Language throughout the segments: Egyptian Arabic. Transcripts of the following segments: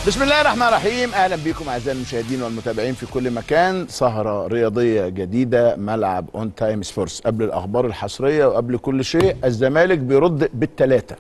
بسم الله الرحمن الرحيم اهلا بكم اعزائي المشاهدين والمتابعين في كل مكان سهره رياضيه جديده ملعب اون تايم سبورتس قبل الاخبار الحصريه وقبل كل شيء الزمالك بيرد بالثلاثه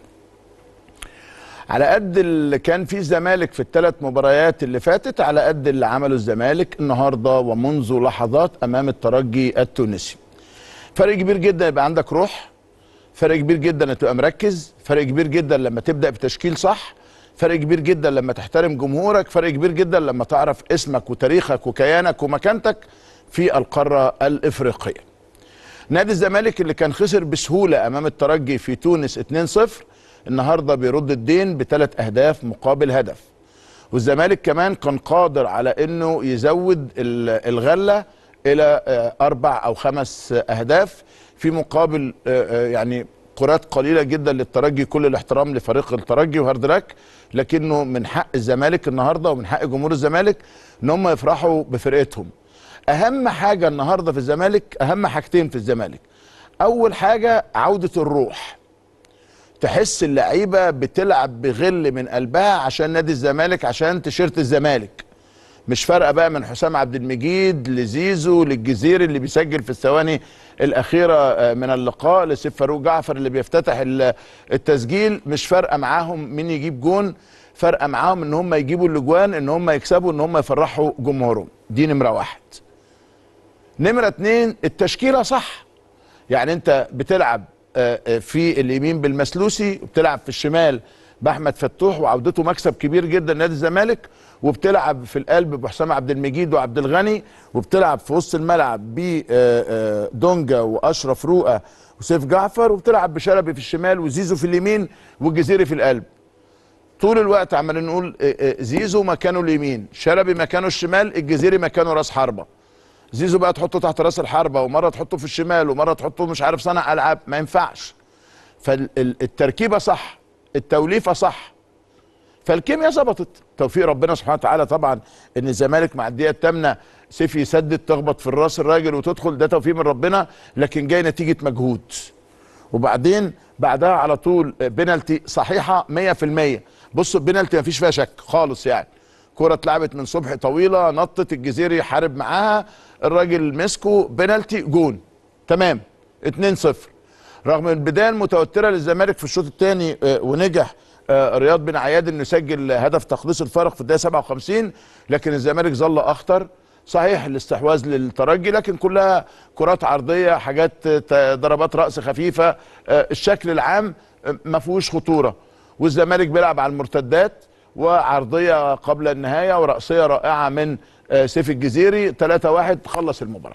على قد اللي كان فيه الزمالك في الثلاث مباريات اللي فاتت على قد اللي عمله الزمالك النهارده ومنذ لحظات امام الترجي التونسي فرق كبير جدا يبقى عندك روح فرق كبير جدا ان تبقى مركز فرق كبير جدا لما تبدا بتشكيل صح فرق كبير جدا لما تحترم جمهورك فرق كبير جدا لما تعرف اسمك وتاريخك وكيانك ومكانتك في القاره الافريقيه نادي الزمالك اللي كان خسر بسهوله امام الترجي في تونس 2-0 النهارده بيرد الدين بثلاث اهداف مقابل هدف والزمالك كمان كان قادر على انه يزود ال- الغله الى آه، اربع او خمس اهداف في مقابل آه، آه، يعني كرات قليله جدا للترجي كل الاحترام لفريق الترجي وهارد لك لكنه من حق الزمالك النهارده ومن حق جمهور الزمالك ان هم يفرحوا بفرقتهم اهم حاجه النهارده في الزمالك اهم حاجتين في الزمالك اول حاجه عوده الروح تحس اللعيبه بتلعب بغل من قلبها عشان نادي الزمالك عشان تيشيرت الزمالك مش فارقه بقى من حسام عبد المجيد لزيزو للجزيري اللي بيسجل في الثواني الاخيره آه، من اللقاء لسيف فاروق جعفر اللي بيفتتح ال- التسجيل مش فارقه معاهم مين يجيب جون فارقه معاهم ان هم يجيبوا الاجوان ان هم يكسبوا ان هم يفرحوا جمهورهم دي نمره واحد نمره اتنين التشكيله صح يعني انت بتلعب آه، آه، في اليمين بالمسلوسي وبتلعب في الشمال باحمد فتوح وعودته مكسب كبير جدا نادي الزمالك وبتلعب في القلب بحسام عبد المجيد وعبد الغني وبتلعب في وسط الملعب بدونجا واشرف رؤى وسيف جعفر وبتلعب بشلبي في الشمال وزيزو في اليمين والجزيري في القلب طول الوقت عمالين نقول آه، آه، زيزو مكانه اليمين شلبي مكانه الشمال الجزيري مكانه راس حربه زيزو بقى تحطه تحت راس الحربه ومره تحطه في الشمال ومره تحطه مش عارف صانع العاب ما ينفعش فالتركيبه صح التوليفه صح فالكيمياء ظبطت توفيق ربنا سبحانه وتعالى طبعا ان الزمالك مع الدقيقه الثامنه سيف يسدد تخبط في الراس الراجل وتدخل ده توفيق من ربنا لكن جاي نتيجه مجهود وبعدين بعدها على طول بينالتي صحيحه 100% بصوا البينالتي ما فيش فيها شك خالص يعني كرة اتلعبت من صبحي طويلة نطت الجزيري حارب معاها الراجل مسكه بينالتي جون تمام 2-0 رغم البداية المتوترة للزمالك في الشوط الثاني ونجح آه، رياض بن عياد انه يسجل هدف تقليص الفارق في الدقيقة 57 لكن الزمالك ظل اخطر صحيح الاستحواذ للترجي لكن كلها كرات عرضية حاجات آه، ضربات رأس خفيفة آه، الشكل العام آه، ما فيهوش خطورة والزمالك بيلعب على المرتدات وعرضيه قبل النهايه ورأسيه رائعه من آه، سيف الجزيري 3-1 خلص المباراه.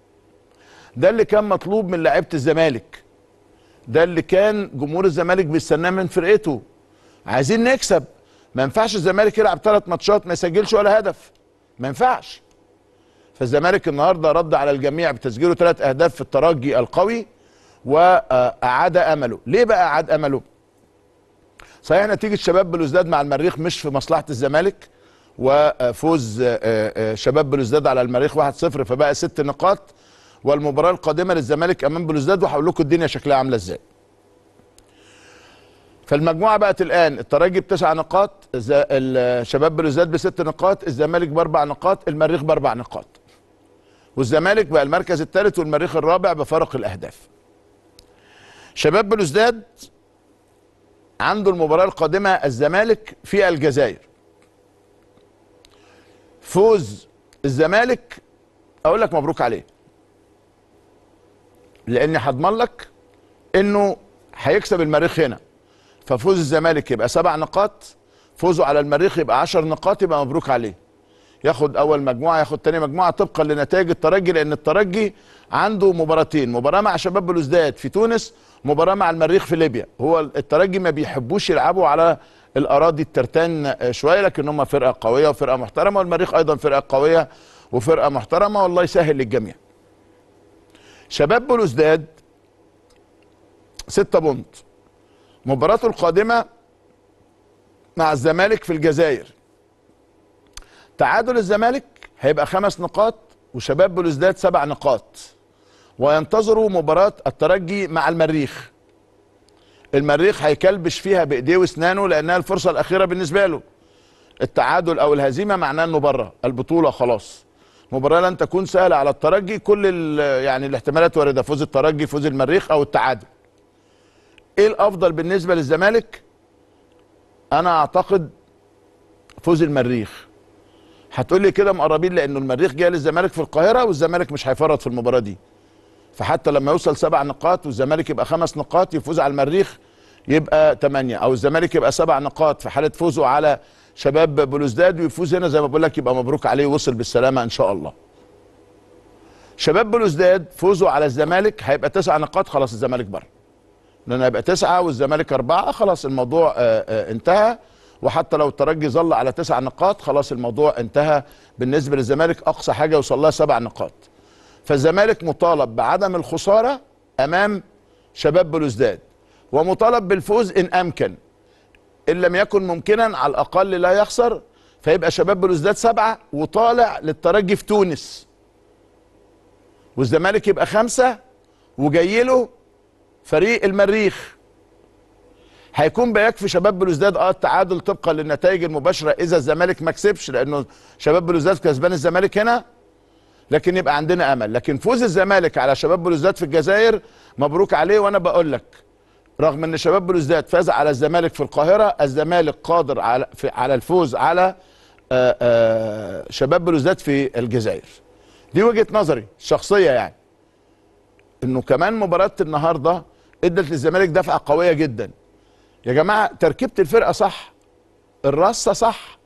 ده اللي كان مطلوب من لعيبه الزمالك. ده اللي كان جمهور الزمالك بيستناه من فرقته. عايزين نكسب ما ينفعش الزمالك يلعب ثلاث ماتشات ما يسجلش ولا هدف. ما ينفعش. فالزمالك النهارده رد على الجميع بتسجيله ثلاث اهداف في الترجي القوي واعاد امله، ليه بقى اعاد امله؟ صحيح نتيجة شباب بلوزداد مع المريخ مش في مصلحة الزمالك وفوز آه، آه، شباب بلوزداد على المريخ 1-0 فبقى ست نقاط والمباراة القادمة للزمالك أمام بلوزداد وهقول لكم الدنيا شكلها عاملة ازاي. فالمجموعة بقت الآن الترجي بتسع نقاط الز- ال- شباب بلوزداد بست نقاط الزمالك بأربع نقاط المريخ بأربع نقاط. والزمالك بقى المركز الثالث والمريخ الرابع بفرق الأهداف. شباب بلوزداد عنده المباراة القادمة الزمالك في الجزائر فوز الزمالك اقول لك مبروك عليه لاني هضمن لك انه هيكسب المريخ هنا ففوز الزمالك يبقى سبع نقاط فوزه على المريخ يبقى عشر نقاط يبقى مبروك عليه ياخد اول مجموعه ياخد تاني مجموعه طبقا لنتائج الترجي لان الترجي عنده مباراتين مباراه مع شباب بلوزداد في تونس مباراه مع المريخ في ليبيا هو الترجي ما بيحبوش يلعبوا على الاراضي الترتان آه، شويه لكن هم فرقه قويه وفرقه محترمه والمريخ ايضا فرقه قويه وفرقه محترمه والله يسهل للجميع شباب بلوزداد ستة بونت مباراته القادمه مع الزمالك في الجزائر تعادل الزمالك هيبقى خمس نقاط وشباب بلوزداد سبع نقاط وينتظروا مباراة الترجي مع المريخ المريخ هيكلبش فيها بايديه واسنانه لانها الفرصة الاخيرة بالنسبة له التعادل او الهزيمه معناه انه بره البطوله خلاص مباراه لن تكون سهله على الترجي كل ال- يعني الاحتمالات وارده فوز الترجي فوز المريخ او التعادل ايه الافضل بالنسبه للزمالك انا اعتقد فوز المريخ هتقول لي كده مقربين لانه المريخ جاي للزمالك في القاهره والزمالك مش هيفرط في المباراه دي فحتى لما يوصل سبع نقاط والزمالك يبقى خمس نقاط يفوز على المريخ يبقى ثمانية او الزمالك يبقى سبع نقاط في حاله فوزه على شباب بلوزداد ويفوز هنا زي ما بقول لك يبقى مبروك عليه وصل بالسلامه ان شاء الله شباب بلوزداد فوزه على الزمالك هيبقى تسع نقاط خلاص الزمالك بره لان هيبقى تسعه والزمالك اربعه خلاص الموضوع آه، آه، انتهى وحتى لو الترجي ظل على تسع نقاط خلاص الموضوع انتهى بالنسبه للزمالك اقصى حاجه يوصل لها سبع نقاط فالزمالك مطالب بعدم الخساره امام شباب بلوزداد ومطالب بالفوز ان امكن ان لم يكن ممكنا على الاقل لا يخسر فيبقى شباب بلوزداد سبعه وطالع للترجي في تونس والزمالك يبقى خمسه وجاي له فريق المريخ هيكون بيكفي شباب بلوزداد اه التعادل طبقا للنتائج المباشره اذا الزمالك ما كسبش لانه شباب بلوزداد كسبان الزمالك هنا لكن يبقى عندنا امل لكن فوز الزمالك على شباب بلوزداد في الجزائر مبروك عليه وانا بقول لك رغم ان شباب بلوزداد فاز على الزمالك في القاهره الزمالك قادر على في على الفوز على آآ آآ شباب بلوزداد في الجزائر دي وجهه نظري الشخصيه يعني انه كمان مباراه النهارده ادت للزمالك دفعه قويه جدا يا جماعه تركيبه الفرقه صح الرصه صح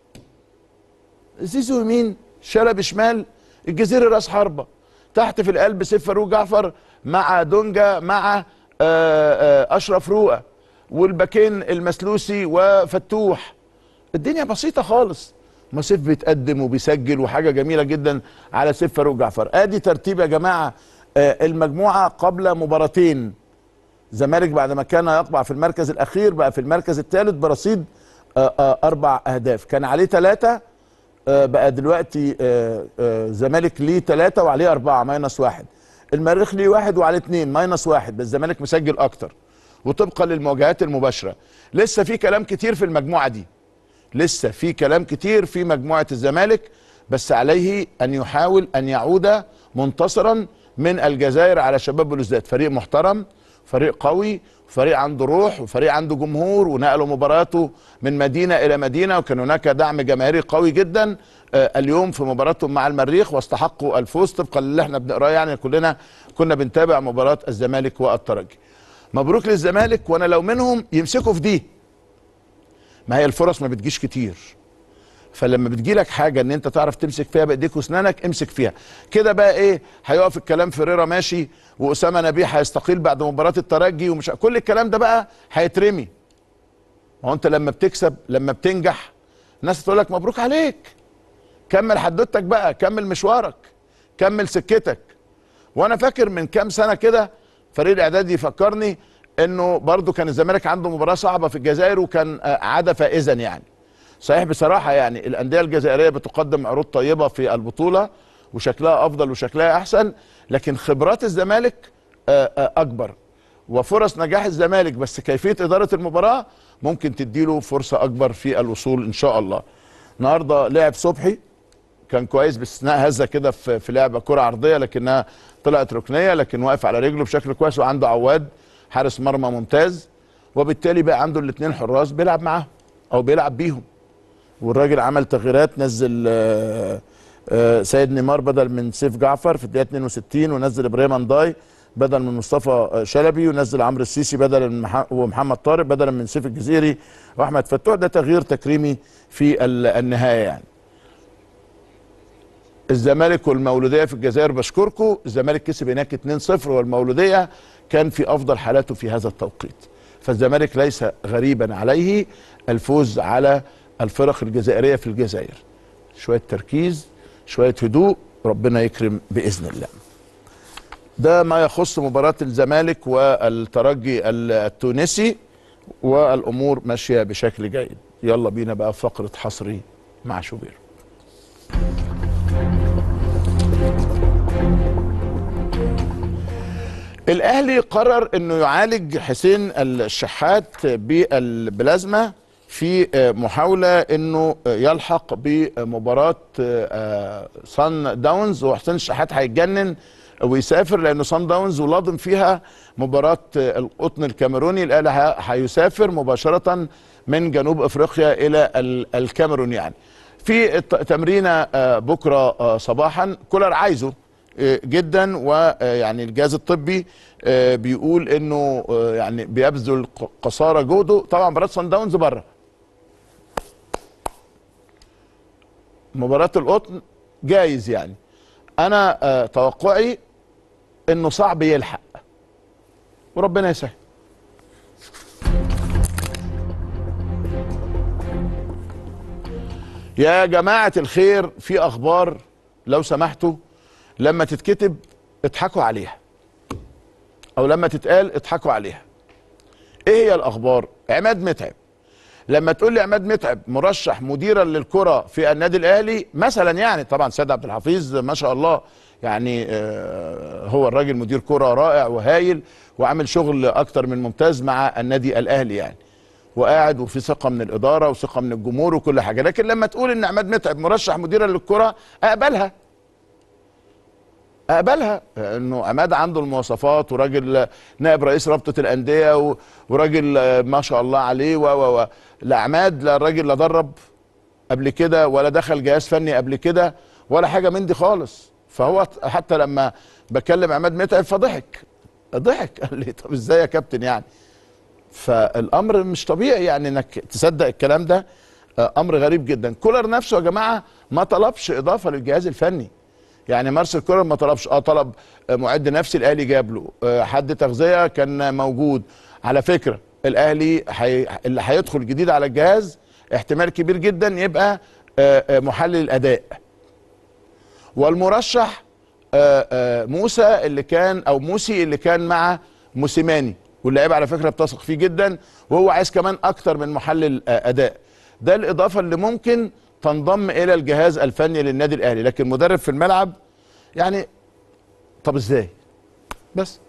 زيزو يمين شلبي شمال الجزيري راس حربه تحت في القلب سيف فاروق جعفر مع دونجا مع آه، آه، اشرف روقه والباكين المسلوسي وفتوح الدنيا بسيطه خالص ما سيف بيتقدم وبيسجل وحاجه جميله جدا على سيف فاروق جعفر ادي ترتيب يا جماعه آه، المجموعه قبل مباراتين زمالك بعد ما كان يقبع في المركز الاخير بقى في المركز الثالث برصيد آه، آه، اربع اهداف كان عليه ثلاثه بقى دلوقتي آه، آه، زمالك ليه ثلاثه وعليه اربعه ماينس واحد المريخ ليه واحد وعليه اثنين ماينس واحد بس الزمالك مسجل اكتر وطبقا للمواجهات المباشره لسه في كلام كتير في المجموعه دي لسه في كلام كتير في مجموعه الزمالك بس عليه ان يحاول ان يعود منتصرا من الجزائر على شباب بلوزداد فريق محترم فريق قوي فريق عنده روح وفريق عنده جمهور ونقلوا مباراته من مدينه الى مدينه وكان هناك دعم جماهيري قوي جدا آه، اليوم في مباراتهم مع المريخ واستحقوا الفوز طبقا للي احنا بنقراه يعني كلنا كنا بنتابع مباراه الزمالك والترجي مبروك للزمالك وانا لو منهم يمسكوا في دي ما هي الفرص ما بتجيش كتير فلما بتجيلك حاجه ان انت تعرف تمسك فيها بايديك واسنانك امسك فيها كده بقى ايه هيقف الكلام فيريرا ماشي واسامه نبيه هيستقيل بعد مباراه الترجي ومش كل الكلام ده بقى هيترمي ما هو انت لما بتكسب لما بتنجح الناس تقول لك مبروك عليك كمل حدوتك بقى كمل مشوارك كمل سكتك وانا فاكر من كام سنه كده فريق الاعداد يفكرني انه برضو كان الزمالك عنده مباراه صعبه في الجزائر وكان آه، عاد فائزا يعني صحيح بصراحه يعني الانديه الجزائريه بتقدم عروض طيبه في البطوله وشكلها افضل وشكلها احسن لكن خبرات الزمالك آه، آه، اكبر وفرص نجاح الزمالك بس كيفيه اداره المباراه ممكن تديله فرصه اكبر في الوصول ان شاء الله النهارده لعب صبحي كان كويس باستثناء هزه كده في في لعبه كره عرضيه لكنها طلعت ركنيه لكن واقف على رجله بشكل كويس وعنده عواد حارس مرمى ممتاز وبالتالي بقى عنده الاثنين حراس بيلعب معاهم او بيلعب بيهم والراجل عمل تغييرات نزل آه، آه، سيد نيمار بدل من سيف جعفر في الدقيقه 62 ونزل ابراهيم انداي بدل من مصطفى آه، شلبي ونزل عمرو السيسي بدل من مح- ومحمد طارق بدلا من سيف الجزيري واحمد فتوح ده تغيير تكريمي في ال- النهايه يعني الزمالك والمولوديه في الجزائر بشكركم الزمالك كسب هناك 2-0 والمولوديه كان في افضل حالاته في هذا التوقيت فالزمالك ليس غريبا عليه الفوز على الفرق الجزائريه في الجزائر شويه تركيز شويه هدوء ربنا يكرم باذن الله ده ما يخص مباراه الزمالك والترجي التونسي والامور ماشيه بشكل جيد يلا بينا بقى فقره حصري مع شوبير الاهلي قرر انه يعالج حسين الشحات بالبلازما في آه، محاوله انه آه، يلحق بمباراه آه، صن داونز وحسين الشحات هيتجنن ويسافر لانه صن داونز ولادم فيها مباراه آه، القطن الكاميروني الاهلي ه- هيسافر مباشره من جنوب افريقيا الى ال- الكاميرون يعني في الت- تمرينه آه، بكره آه، صباحا كولر عايزه آه، جدا ويعني الجهاز الطبي آه، بيقول انه آه، يعني بيبذل ق- قصارى جهده طبعا مباراه صن داونز بره مباراه القطن جايز يعني انا آه، توقعي انه صعب يلحق وربنا يسهل يا جماعة الخير في أخبار لو سمحتوا لما تتكتب اضحكوا عليها أو لما تتقال اضحكوا عليها إيه هي الأخبار؟ عماد متعب لما تقول لي عماد متعب مرشح مديرا للكرة في النادي الأهلي مثلا يعني طبعا سيد عبد الحفيظ ما شاء الله يعني آه، هو الراجل مدير كرة رائع وهايل وعامل شغل أكتر من ممتاز مع النادي الأهلي يعني وقاعد وفي ثقه من الاداره وثقه من الجمهور وكل حاجه لكن لما تقول ان عماد متعب مرشح مديرا للكره اقبلها اقبلها انه عماد عنده المواصفات وراجل نائب رئيس رابطه الانديه و- وراجل آه، ما شاء الله عليه و و و لا عماد لا الراجل لا درب قبل كده ولا دخل جهاز فني قبل كده ولا حاجه من دي خالص فهو حتى لما بكلم عماد متعب فضحك ضحك قال لي طب ازاي يا كابتن يعني فالامر مش طبيعي يعني انك تصدق الكلام ده آه، امر غريب جدا كولر نفسه يا جماعه ما طلبش اضافه للجهاز الفني يعني مارسيل كولر ما طلبش اه طلب آه، معد نفسي الاهلي جاب له آه، حد تغذيه كان موجود على فكره الاهلي حي... اللي هيدخل جديد على الجهاز احتمال كبير جدا يبقى آه، آه، محلل الاداء والمرشح آه، آه، موسى اللي كان او موسي اللي كان مع موسيماني واللعيبه على فكره بتثق فيه جدا وهو عايز كمان اكتر من محلل آه، اداء ده الاضافه اللي ممكن تنضم الى الجهاز الفني للنادي الاهلي لكن مدرب في الملعب يعني طب ازاي بس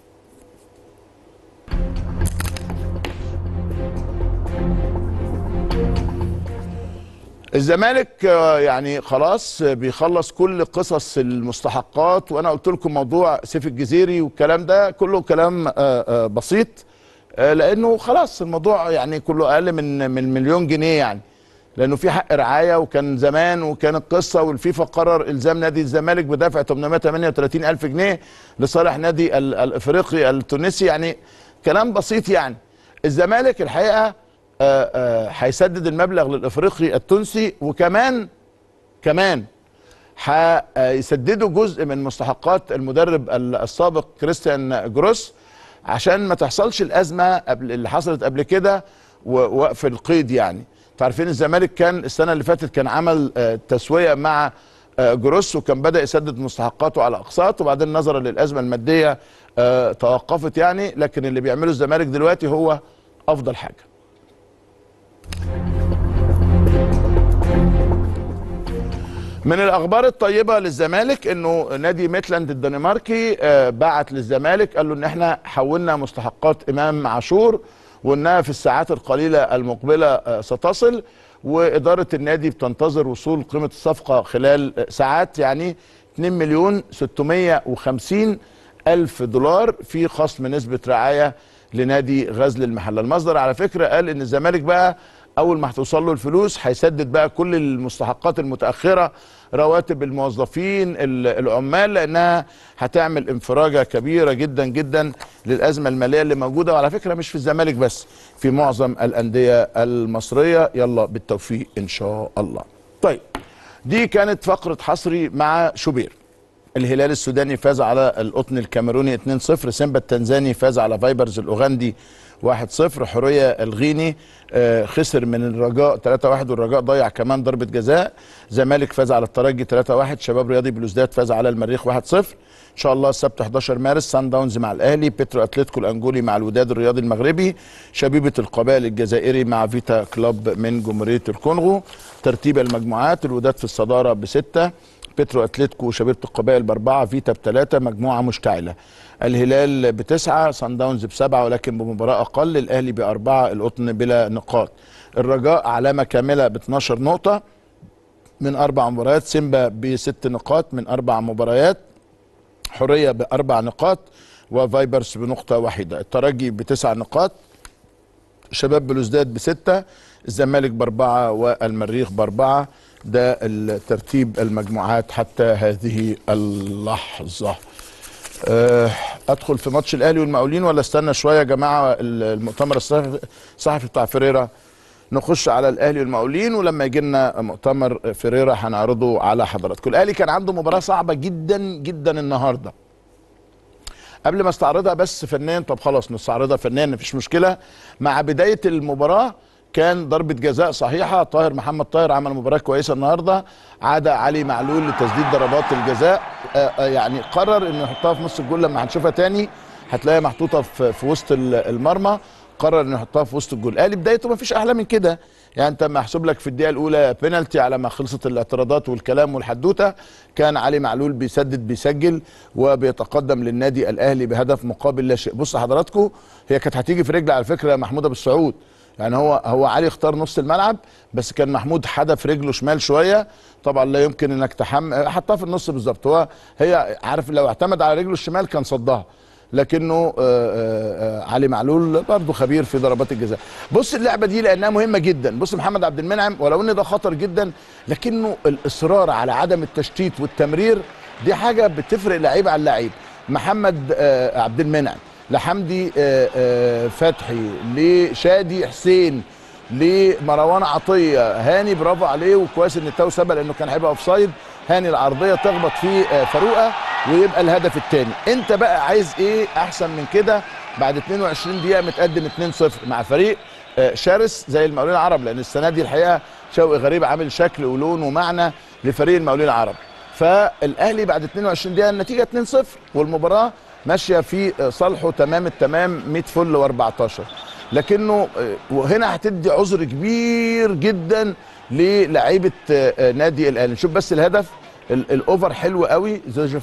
الزمالك آه، يعني خلاص آه، بيخلص كل قصص المستحقات وانا قلت لكم موضوع سيف الجزيري والكلام ده كله كلام آه، آه، بسيط آه، لانه خلاص الموضوع يعني كله اقل من من مليون جنيه يعني لانه في حق رعايه وكان زمان وكانت قصه والفيفا قرر الزام نادي الزمالك بدفع 838 الف جنيه لصالح نادي ال- الافريقي التونسي يعني كلام بسيط يعني الزمالك الحقيقه آه، آه، هيسدد المبلغ للافريقي التونسي وكمان كمان هيسددوا جزء من مستحقات المدرب ال- السابق كريستيان جروس عشان ما تحصلش الازمه قبل اللي حصلت قبل كده ووقف القيد يعني انتوا عارفين الزمالك كان السنه اللي فاتت كان عمل آه، تسويه مع آه، جروس وكان بدا يسدد مستحقاته على اقساط وبعدين نظرا للازمه الماديه آه، توقفت يعني لكن اللي بيعمله الزمالك دلوقتي هو افضل حاجه من الاخبار الطيبه للزمالك انه نادي ميتلاند الدنماركي آه، بعت للزمالك قال له ان احنا حولنا مستحقات امام عاشور وانها في الساعات القليله المقبله آه، ستصل واداره النادي بتنتظر وصول قيمه الصفقه خلال آه، ساعات يعني 2 مليون 650 الف دولار في خصم نسبه رعايه لنادي غزل المحله المصدر على فكره قال ان الزمالك بقى اول ما هتوصل له الفلوس هيسدد بقى كل المستحقات المتاخره رواتب الموظفين ال- العمال لانها هتعمل انفراجه كبيره جدا جدا للازمه الماليه اللي موجوده وعلى فكره مش في الزمالك بس في معظم الانديه المصريه يلا بالتوفيق ان شاء الله طيب دي كانت فقره حصري مع شوبير الهلال السوداني فاز على القطن الكاميروني 2-0 سيمبا التنزاني فاز على فايبرز الاوغندي 1-0 حوريه الغيني آه، خسر من الرجاء 3-1 والرجاء ضيع كمان ضربه جزاء زمالك فاز على الترجي 3-1 شباب رياضي بلوزداد فاز على المريخ 1-0 ان شاء الله السبت 11 مارس سان داونز مع الاهلي بيترو اتلتيكو الانجولي مع الوداد الرياضي المغربي شبيبه القبائل الجزائري مع فيتا كلوب من جمهوريه الكونغو ترتيب المجموعات الوداد في الصداره بسته بيترو اتلتيكو وشبيبه القبائل باربعه فيتا بثلاثه مجموعه مشتعله الهلال بتسعه صن داونز بسبعه ولكن بمباراه اقل الاهلي باربعه القطن بلا نقاط الرجاء علامه كامله ب 12 نقطه من اربع مباريات سيمبا بست نقاط من اربع مباريات حريه باربع نقاط وفايبرس بنقطه واحده الترجي بتسع نقاط شباب بلوزداد بستة الزمالك بأربعة والمريخ بأربعة ده الترتيب المجموعات حتى هذه اللحظة أه، أدخل في ماتش الأهلي والمقاولين ولا استنى شوية يا جماعة المؤتمر الصحفي الصحفي بتاع فريرة نخش على الأهلي والمقاولين ولما يجي لنا مؤتمر فريرة هنعرضه على حضراتكم الأهلي كان عنده مباراة صعبة جدا جدا النهارده قبل ما استعرضها بس فنيا طب خلاص نستعرضها فنيا مفيش مشكله مع بدايه المباراه كان ضربه جزاء صحيحه طاهر محمد طاهر عمل مباراه كويسه النهارده عاد علي معلول لتسديد ضربات الجزاء آآ آآ يعني قرر انه يحطها في نص الجول لما هنشوفها تاني هتلاقيها محطوطه في, في وسط المرمى قرر انه يحطها في وسط الجول الاهلي بدايته ما فيش احلى من كده يعني انت محسوب لك في الدقيقه الاولى بينالتي على ما خلصت الاعتراضات والكلام والحدوته كان علي معلول بيسدد بيسجل وبيتقدم للنادي الاهلي بهدف مقابل لا شيء بص حضراتكم هي كانت هتيجي في رجل على فكره محمود ابو السعود يعني هو هو علي اختار نص الملعب بس كان محمود حدف رجله شمال شويه طبعا لا يمكن انك تحمل حطها في النص بالظبط هو هي عارف لو اعتمد على رجله الشمال كان صدها لكنه آآ آآ علي معلول برضه خبير في ضربات الجزاء بص اللعبه دي لانها مهمه جدا بص محمد عبد المنعم ولو ان ده خطر جدا لكنه الاصرار على عدم التشتيت والتمرير دي حاجه بتفرق لعيب عن لعيب محمد عبد المنعم لحمدي فتحي لشادي حسين لمروان عطيه هاني برافو عليه وكويس ان التاو سبق لانه كان هيبقى اوف سايد هاني العرضيه تخبط في فاروقه ويبقى الهدف الثاني انت بقى عايز ايه احسن من كده بعد 22 دقيقه متقدم 2-0 مع فريق شرس زي المقاولين العرب لان السنه دي الحقيقه شوقي غريب عامل شكل ولون ومعنى لفريق المقاولين العرب فالاهلي بعد 22 دقيقه النتيجه 2-0 والمباراه ماشيه في صالحه تمام التمام 100 فل و14 لكنه وهنا هتدي عذر كبير جدا للعيبه نادي الاهلي نشوف بس الهدف الاوفر حلو قوي زوجف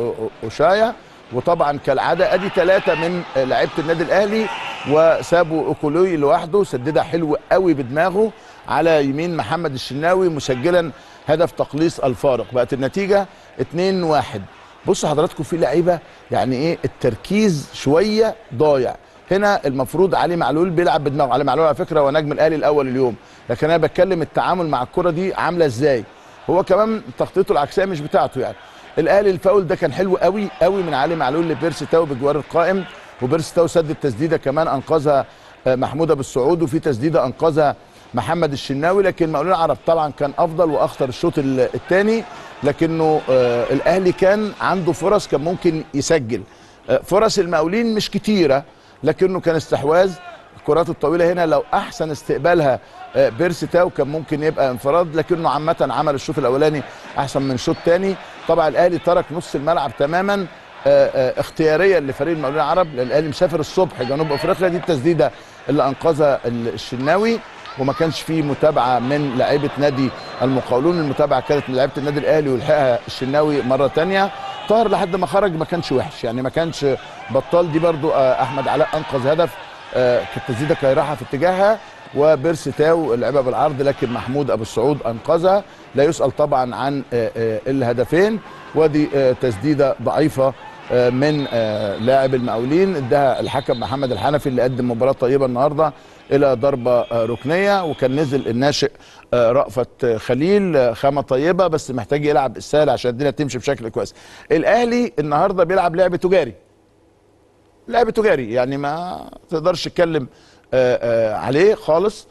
اوشايا وطبعا كالعاده ادي ثلاثه من لعيبه النادي الاهلي وسابوا اوكولوي لوحده سددها حلو قوي بدماغه على يمين محمد الشناوي مسجلا هدف تقليص الفارق بقت النتيجه 2 1 بصوا حضراتكم في لعيبه يعني ايه التركيز شويه ضايع هنا المفروض علي معلول بيلعب بدماغه علي معلول على فكره هو نجم الاهلي الاول اليوم لكن انا بتكلم التعامل مع الكره دي عامله ازاي هو كمان تخطيطه العكسيه مش بتاعته يعني الاهلي الفاول ده كان حلو قوي قوي من علي معلول لبيرسي تاو بجوار القائم وبيرسي تاو سدد تسديده كمان انقذها محمود ابو السعود وفي تسديده انقذها محمد الشناوي لكن مقاولين العرب طبعا كان افضل واخطر الشوط الثاني لكنه آه الاهلي كان عنده فرص كان ممكن يسجل آه فرص المقاولين مش كتيره لكنه كان استحواذ الكرات الطويله هنا لو احسن استقبالها آه بيرسي تاو كان ممكن يبقى انفراد لكنه عامه عمل الشوط الاولاني احسن من شوط ثاني طبعا الاهلي ترك نص الملعب تماما اختياريه لفريق المقاولين العرب لان الاهلي مسافر الصبح جنوب افريقيا دي التسديده اللي انقذها الشناوي وما كانش فيه متابعه من لعيبه نادي المقاولون المتابعه كانت من لعيبه النادي الاهلي ولحقها الشناوي مره ثانيه طاهر لحد ما خرج ما كانش وحش يعني ما كانش بطال دي برضو احمد علاء انقذ هدف كانت تسديده كان رايحه في اتجاهها وبيرسي تاو لعبها بالعرض لكن محمود ابو السعود انقذها لا يسال طبعا عن الهدفين ودي تسديده ضعيفه من لاعب المقاولين اداها الحكم محمد الحنفي اللي قدم مباراه طيبه النهارده الى ضربه ركنيه وكان نزل الناشئ رأفت خليل خامه طيبه بس محتاج يلعب السهل عشان الدنيا تمشي بشكل كويس. الاهلي النهارده بيلعب لعب تجاري. لعب تجاري يعني ما تقدرش تتكلم عليه خالص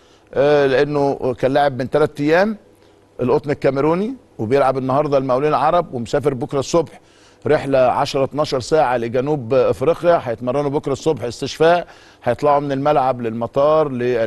لانه كان لاعب من ثلاث ايام القطن الكاميروني وبيلعب النهارده المقاولين العرب ومسافر بكره الصبح رحله 10 12 ساعه لجنوب افريقيا هيتمرنوا بكره الصبح استشفاء هيطلعوا من الملعب للمطار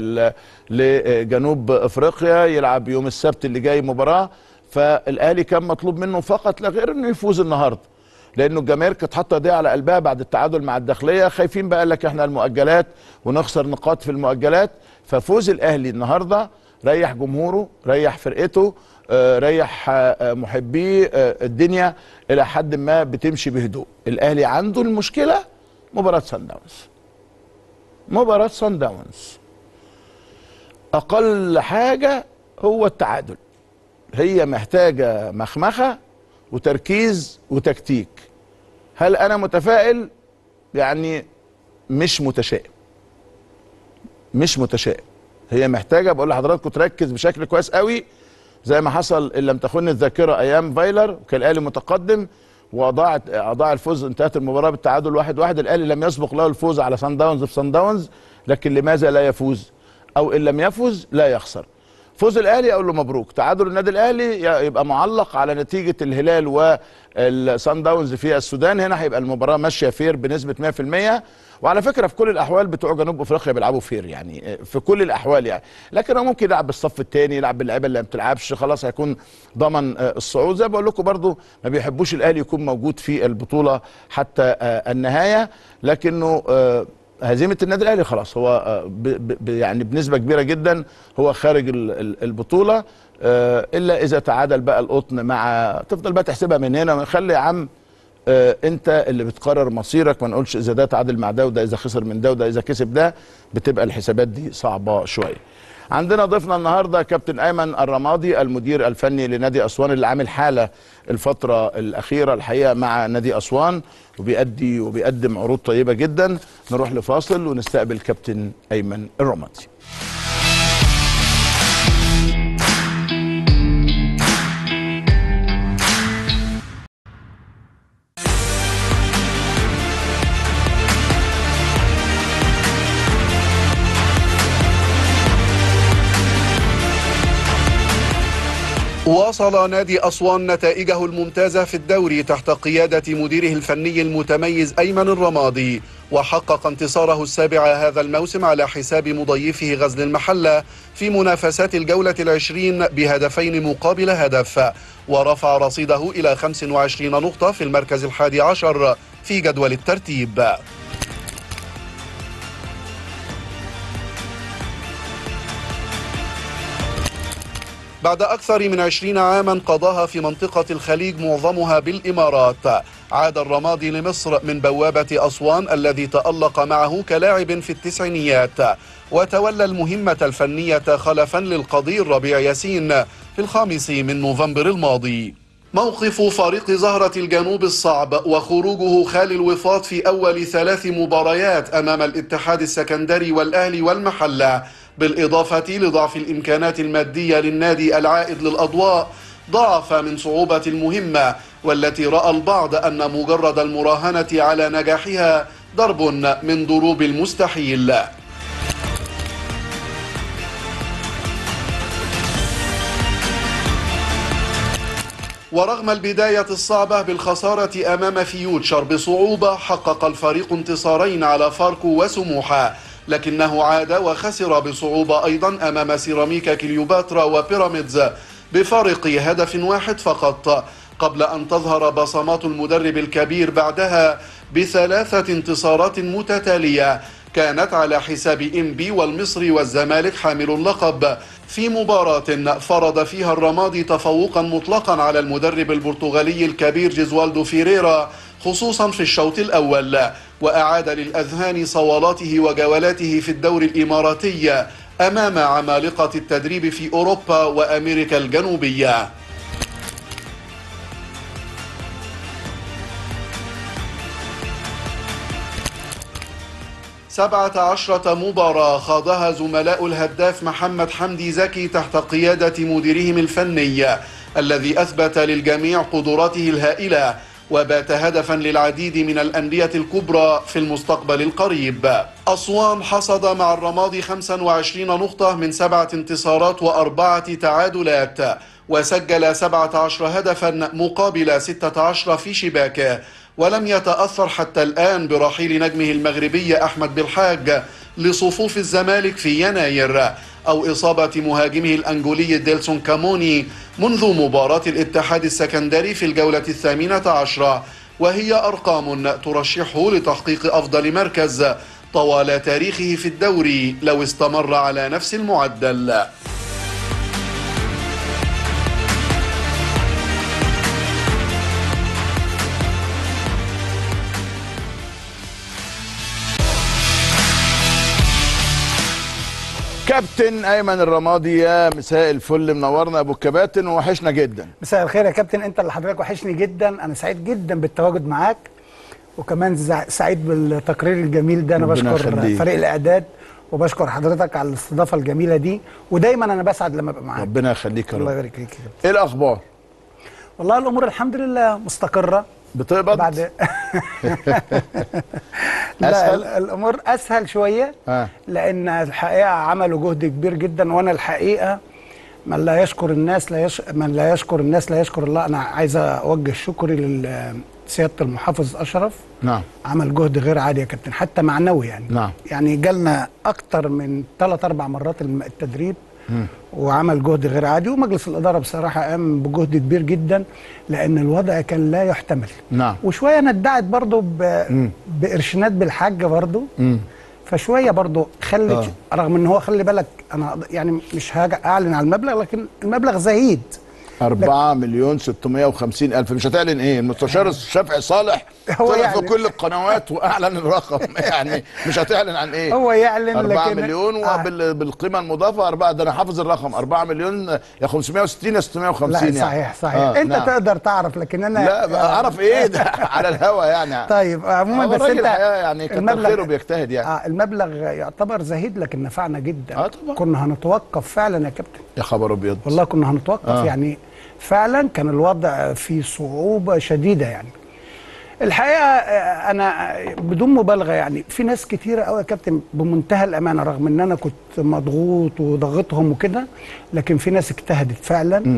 لجنوب افريقيا يلعب يوم السبت اللي جاي مباراه فالاهلي كان مطلوب منه فقط لا غير انه يفوز النهارده لانه الجماهير كانت حاطه ايديها على قلبها بعد التعادل مع الداخليه خايفين بقى لك احنا المؤجلات ونخسر نقاط في المؤجلات ففوز الاهلي النهارده ريح جمهوره ريح فرقته ريح محبيه الدنيا الى حد ما بتمشي بهدوء الاهلي عنده المشكله مباراه سان داونز مباراه سان داونز اقل حاجه هو التعادل هي محتاجه مخمخه وتركيز وتكتيك هل انا متفائل يعني مش متشائم مش متشائم هي محتاجه بقول لحضراتكم تركز بشكل كويس قوي زي ما حصل ان لم تخن الذاكره ايام فايلر كان الاهلي متقدم واضاع اضاع الفوز انتهت المباراه بالتعادل واحد واحد الاهلي لم يسبق له الفوز على سان داونز في سان داونز لكن لماذا لا يفوز او ان لم يفوز لا يخسر فوز الاهلي اقول له مبروك تعادل النادي الاهلي يبقى معلق على نتيجه الهلال والسان داونز في السودان هنا هيبقى المباراه ماشيه فير بنسبه 100% وعلى فكره في كل الاحوال بتوع جنوب افريقيا بيلعبوا فير يعني في كل الاحوال يعني لكن هو ممكن يلعب بالصف الثاني يلعب باللعيبه اللي ما بتلعبش خلاص هيكون ضمن الصعود زي بقول لكم برضو ما بيحبوش الاهلي يكون موجود في البطوله حتى النهايه لكنه هزيمه النادي الاهلي خلاص هو ب ب يعني بنسبه كبيره جدا هو خارج البطوله الا اذا تعادل بقى القطن مع تفضل بقى تحسبها من هنا خلي يا عم انت اللي بتقرر مصيرك ما نقولش اذا ده تعادل مع ده وده اذا خسر من ده وده اذا كسب ده بتبقى الحسابات دي صعبه شويه عندنا ضيفنا النهارده كابتن ايمن الرمادي المدير الفني لنادي اسوان اللي عامل حاله الفتره الاخيره الحقيقه مع نادي اسوان وبيأدي وبيقدم عروض طيبه جدا نروح لفاصل ونستقبل كابتن ايمن الرمادي واصل نادي أسوان نتائجه الممتازة في الدوري تحت قيادة مديره الفني المتميز أيمن الرمادي وحقق انتصاره السابع هذا الموسم على حساب مضيفه غزل المحلة في منافسات الجولة العشرين بهدفين مقابل هدف ورفع رصيده إلى 25 نقطة في المركز الحادي عشر في جدول الترتيب بعد أكثر من عشرين عاما قضاها في منطقة الخليج معظمها بالإمارات عاد الرمادي لمصر من بوابة أسوان الذي تألق معه كلاعب في التسعينيات وتولى المهمة الفنية خلفا للقضير ربيع ياسين في الخامس من نوفمبر الماضي موقف فريق زهرة الجنوب الصعب وخروجه خالي الوفاط في أول ثلاث مباريات أمام الاتحاد السكندري والأهلي والمحلة بالإضافة لضعف الإمكانات المادية للنادي العائد للأضواء ضعف من صعوبة المهمة والتي رأى البعض أن مجرد المراهنة على نجاحها ضرب من ضروب المستحيل ورغم البداية الصعبة بالخسارة أمام فيوتشر بصعوبة حقق الفريق انتصارين على فاركو وسموحة لكنه عاد وخسر بصعوبة أيضا أمام سيراميكا كليوباترا وبيراميدز بفارق هدف واحد فقط قبل أن تظهر بصمات المدرب الكبير بعدها بثلاثة انتصارات متتالية كانت على حساب إنبي والمصري والزمالك حامل اللقب في مباراة فرض فيها الرمادي تفوقا مطلقا على المدرب البرتغالي الكبير جيزوالدو فيريرا خصوصا في الشوط الأول وأعاد للأذهان صوالاته وجولاته في الدوري الإماراتي أمام عمالقة التدريب في أوروبا وأمريكا الجنوبية سبعة عشرة مباراة خاضها زملاء الهداف محمد حمدي زكي تحت قيادة مديرهم الفني الذي أثبت للجميع قدراته الهائلة وبات هدفا للعديد من الأندية الكبرى في المستقبل القريب أسوان حصد مع الرمادي 25 نقطة من سبعة انتصارات وأربعة تعادلات وسجل 17 هدفا مقابل 16 في شباكه ولم يتأثر حتى الآن برحيل نجمه المغربي أحمد بالحاج لصفوف الزمالك في يناير أو إصابة مهاجمه الأنجولي ديلسون كاموني منذ مباراة الاتحاد السكندري في الجولة الثامنة عشرة وهي أرقام ترشحه لتحقيق أفضل مركز طوال تاريخه في الدوري لو استمر على نفس المعدل كابتن ايمن الرمادي يا مساء الفل منورنا ابو الكباتن ووحشنا جدا مساء الخير يا كابتن انت اللي حضرتك وحشني جدا انا سعيد جدا بالتواجد معاك وكمان زع- سعيد بالتقرير الجميل ده انا ربنا بشكر يخليك. فريق الاعداد وبشكر حضرتك على الاستضافه الجميله دي ودايما انا بسعد لما ابقى معاك ربنا يخليك يا الله رب يبارك فيك يا كابتن. ايه الاخبار والله الامور الحمد لله مستقره بتقبض بعد لا أسهل؟ ال- الامور اسهل شويه آه. لان الحقيقه عملوا جهد كبير جدا وانا الحقيقه من لا يشكر الناس لا يش... من لا يشكر الناس لا يشكر الله انا عايز اوجه شكري لسياده المحافظ اشرف نعم عمل جهد غير عادي يا كابتن حتى معنوي يعني نعم. يعني جالنا اكتر من ثلاث اربع مرات الم- التدريب وعمل جهد غير عادي ومجلس الاداره بصراحه قام بجهد كبير جدا لان الوضع كان لا يحتمل نعم. وشويه انا ادعت برضه ب... بارشادات بالحاج برضه فشويه برضه خلت آه. رغم ان هو خلي بالك انا يعني مش هاجي اعلن على المبلغ لكن المبلغ زهيد 4 مليون 650 الف مش هتعلن ايه المستشار الشافعي صالح هو طلع يعني- في كل القنوات واعلن الرقم يعني مش هتعلن عن ايه هو يعلن 4 لكن مليون آه. وبالقيمه المضافه 4 ده انا حافظ الرقم 4 مليون يا 560 يا 650 لا يعني صحيح صحيح آه، انت نعم. تقدر تعرف لكن انا لا اعرف ايه ده على الهوا يعني طيب عموما هو بس الراجل انت الحقيقة يعني كتر خيره بيجتهد يعني آه المبلغ يعتبر زهيد لكن نفعنا جدا آه طبعا. كنا هنتوقف فعلا يا كابتن يا خبر ابيض والله كنا هنتوقف آه. آه. يعني فعلا كان الوضع فيه صعوبة شديدة يعني الحقيقة آه، أنا بدون مبالغة يعني في ناس كتيرة قوي يا كابتن بمنتهى الأمانة رغم إن أنا كنت مضغوط وضغطهم وكده لكن في ناس اجتهدت فعلا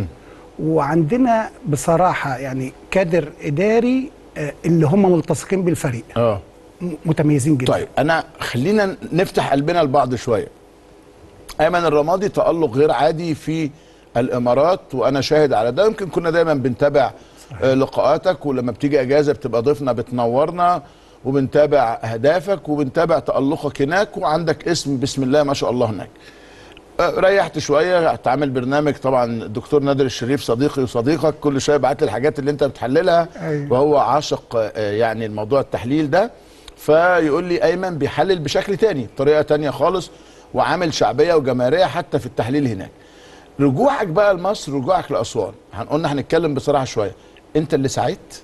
وعندنا بصراحة يعني كادر إداري آه، اللي هم ملتصقين بالفريق اه م- متميزين جدا طيب انا خلينا نفتح قلبنا لبعض شويه ايمن الرمادي تالق غير عادي في الامارات وانا شاهد على ده يمكن كنا دايما بنتابع آه، لقاءاتك ولما بتيجي اجازه بتبقى ضيفنا بتنورنا وبنتابع اهدافك وبنتابع تالقك هناك وعندك اسم بسم الله ما شاء الله هناك آه، ريحت شويه تعمل برنامج طبعا الدكتور نادر الشريف صديقي وصديقك كل شويه بعت لي الحاجات اللي انت بتحللها أيوة. وهو عاشق آه، يعني الموضوع التحليل ده فيقول لي ايمن بيحلل بشكل تاني بطريقه تانية خالص وعامل شعبيه وجماهيريه حتى في التحليل هناك رجوعك بقى لمصر رجوعك لاسوان هنقولنا هنتكلم بصراحه شويه انت اللي سعيت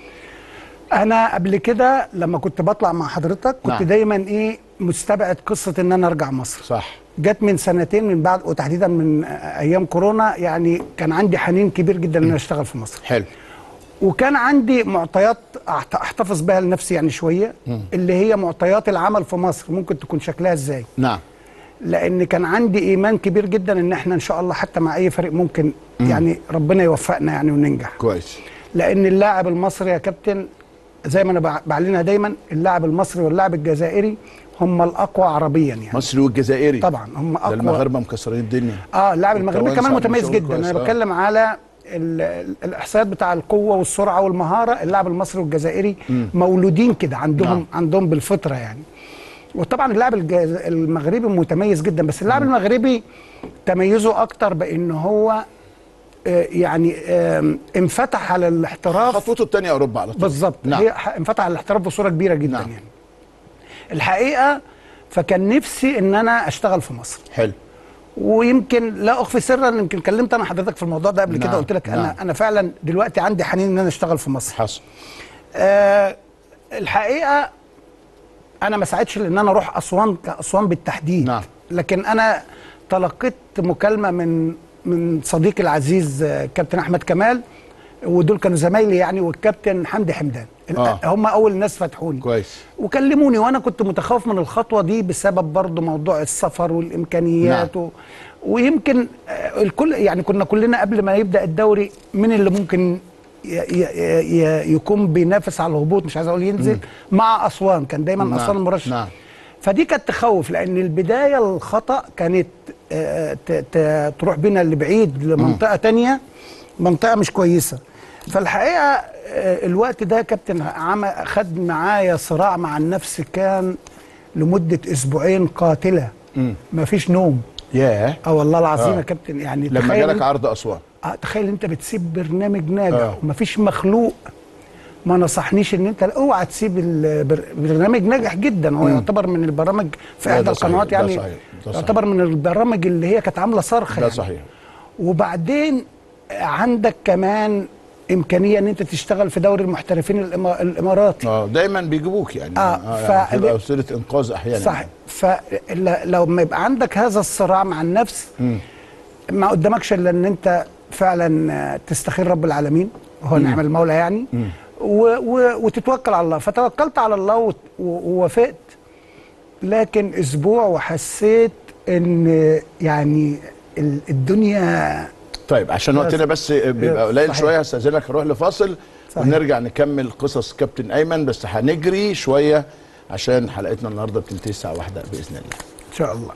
انا قبل كده لما كنت بطلع مع حضرتك كنت نعم. دايما ايه مستبعد قصه ان انا ارجع مصر صح جت من سنتين من بعد وتحديدا من ايام كورونا يعني كان عندي حنين كبير جدا ان انا اشتغل في مصر حلو وكان عندي معطيات أحت- احتفظ بها لنفسي يعني شويه اللي هي معطيات العمل في مصر ممكن تكون شكلها ازاي نعم لان كان عندي ايمان كبير جدا ان احنا ان شاء الله حتى مع اي فريق ممكن يعني ربنا يوفقنا يعني وننجح كويس لان اللاعب المصري يا كابتن زي ما انا بع- بعلنها دايما اللاعب المصري واللاعب الجزائري هم الاقوى عربيا يعني مصري والجزائري طبعا هم ده اقوى المغاربه مكسرين الدنيا اه اللاعب المغربي التوانسة كمان عاملين متميز شغل جدا كويس، انا آه. بتكلم على ال- ال- الاحصائيات بتاع القوه والسرعه والمهاره اللاعب المصري والجزائري مولودين كده عندهم نعم. نعم. عندهم بالفطره يعني وطبعا اللاعب الجز... المغربي متميز جدا بس اللاعب المغربي تميزه اكتر بان هو آه، يعني آم، انفتح على الاحتراف خطوته الثانيه اوروبا على طول بالظبط نعم هي ح- انفتح على الاحتراف بصوره كبيره جدا نعم. نعم. يعني الحقيقه فكان نفسي ان انا اشتغل في مصر حلو ويمكن لا اخفي سرا يمكن كلمت انا حضرتك في الموضوع ده قبل نعم، كده قلت لك نعم. انا انا فعلا دلوقتي عندي حنين ان انا اشتغل في مصر حصل آه الحقيقه انا ما ساعدش ان انا اروح اسوان كاسوان بالتحديد نعم. لكن انا تلقيت مكالمه من من صديقي العزيز آه، كابتن احمد كمال ودول كانوا زمايلي يعني والكابتن حمدي حمدان آه. هم اول ناس فتحوني كويس وكلموني وانا كنت متخوف من الخطوه دي بسبب برضو موضوع السفر والامكانيات نعم. و... ويمكن آه، الكل يعني كنا كلنا قبل ما يبدا الدوري من اللي ممكن ي... ي... ي... يكون بينافس على الهبوط مش عايز اقول ينزل مع اسوان كان دايما نعم، اسوان المرشح نعم. فدي كانت تخوف لان البدايه الخطا كانت آه، ت... ت... تروح بينا لبعيد لمنطقه تانية منطقه مش كويسه فالحقيقه آه، الوقت ده كابتن عمل خد معايا صراع مع النفس كان لمده اسبوعين قاتله مفيش نوم ياه اه والله العظيم آه. يا كابتن يعني لما تخيل جالك انت- عرض اسوان آه، تخيل انت بتسيب برنامج ناجح آه. ومفيش مخلوق ما نصحنيش ان انت اوعى تسيب البر- البرنامج ناجح جدا هو يعتبر من البرامج في لا، احدى ده صحيح، القنوات ده يعني صحيح، ده صحيح. يعتبر من البرامج اللي هي كانت عامله صرخه ده يعني. صحيح وبعدين عندك كمان امكانيه ان انت تشتغل في دوري المحترفين الإما- الاماراتي اه دايما بيجيبوك يعني آه، يعني ف- بتبقى وسيله انقاذ احيانا صح فلو ما يبقى عندك هذا الصراع مع النفس ما قدامكش الا ان انت فعلا آه، تستخير رب العالمين هو نعم المولى يعني و و وتتوكل على الله فتوكلت على الله وت- و- ووافقت لكن اسبوع وحسيت ان يعني ال- الدنيا طيب عشان وقتنا بس بيبقى قليل صحيح. شويه هستاذنك اروح لفاصل صحيح. ونرجع نكمل قصص كابتن ايمن بس هنجري شويه عشان حلقتنا النهارده بتنتهي الساعه واحدة باذن الله ان شاء الله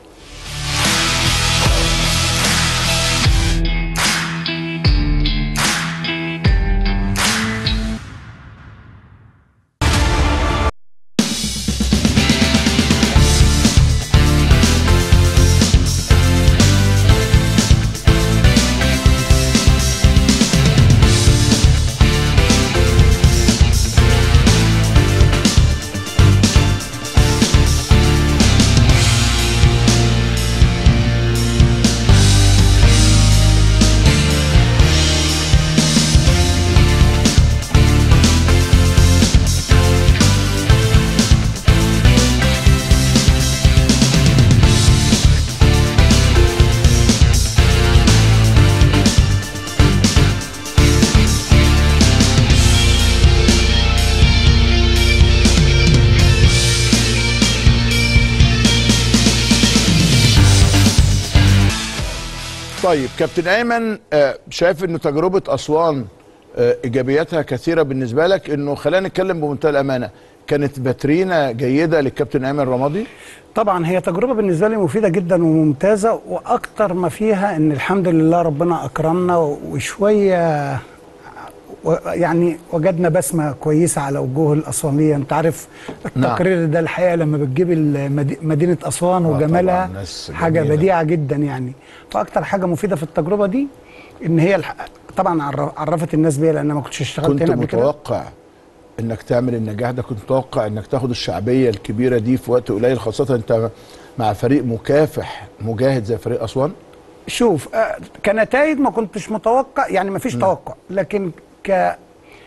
طيب كابتن ايمن آه، شايف انه تجربه اسوان آه، ايجابياتها كثيره بالنسبه لك انه خلينا نتكلم بمنتهى الامانه كانت باترينا جيده للكابتن ايمن رمادي طبعا هي تجربه بالنسبه لي مفيده جدا وممتازه واكتر ما فيها ان الحمد لله ربنا اكرمنا وشويه و- يعني وجدنا بسمه كويسه على وجوه الاسوانيه انت عارف التقرير ده الحقيقه لما بتجيب المدي- مدينه اسوان وجمالها طبعاً، ناس حاجه جميلة. بديعه جدا يعني فاكتر حاجه مفيده في التجربه دي ان هي الح... طبعا عر- عرفت الناس بيها لان أنا ما كنتش اشتغلت كنت هنا قبل كده متوقع انك تعمل النجاح ده كنت متوقع انك تاخد الشعبيه الكبيره دي في وقت قليل خاصه انت مع فريق مكافح مجاهد زي فريق اسوان شوف آه، كنتائج ما كنتش متوقع يعني ما فيش توقع لكن ك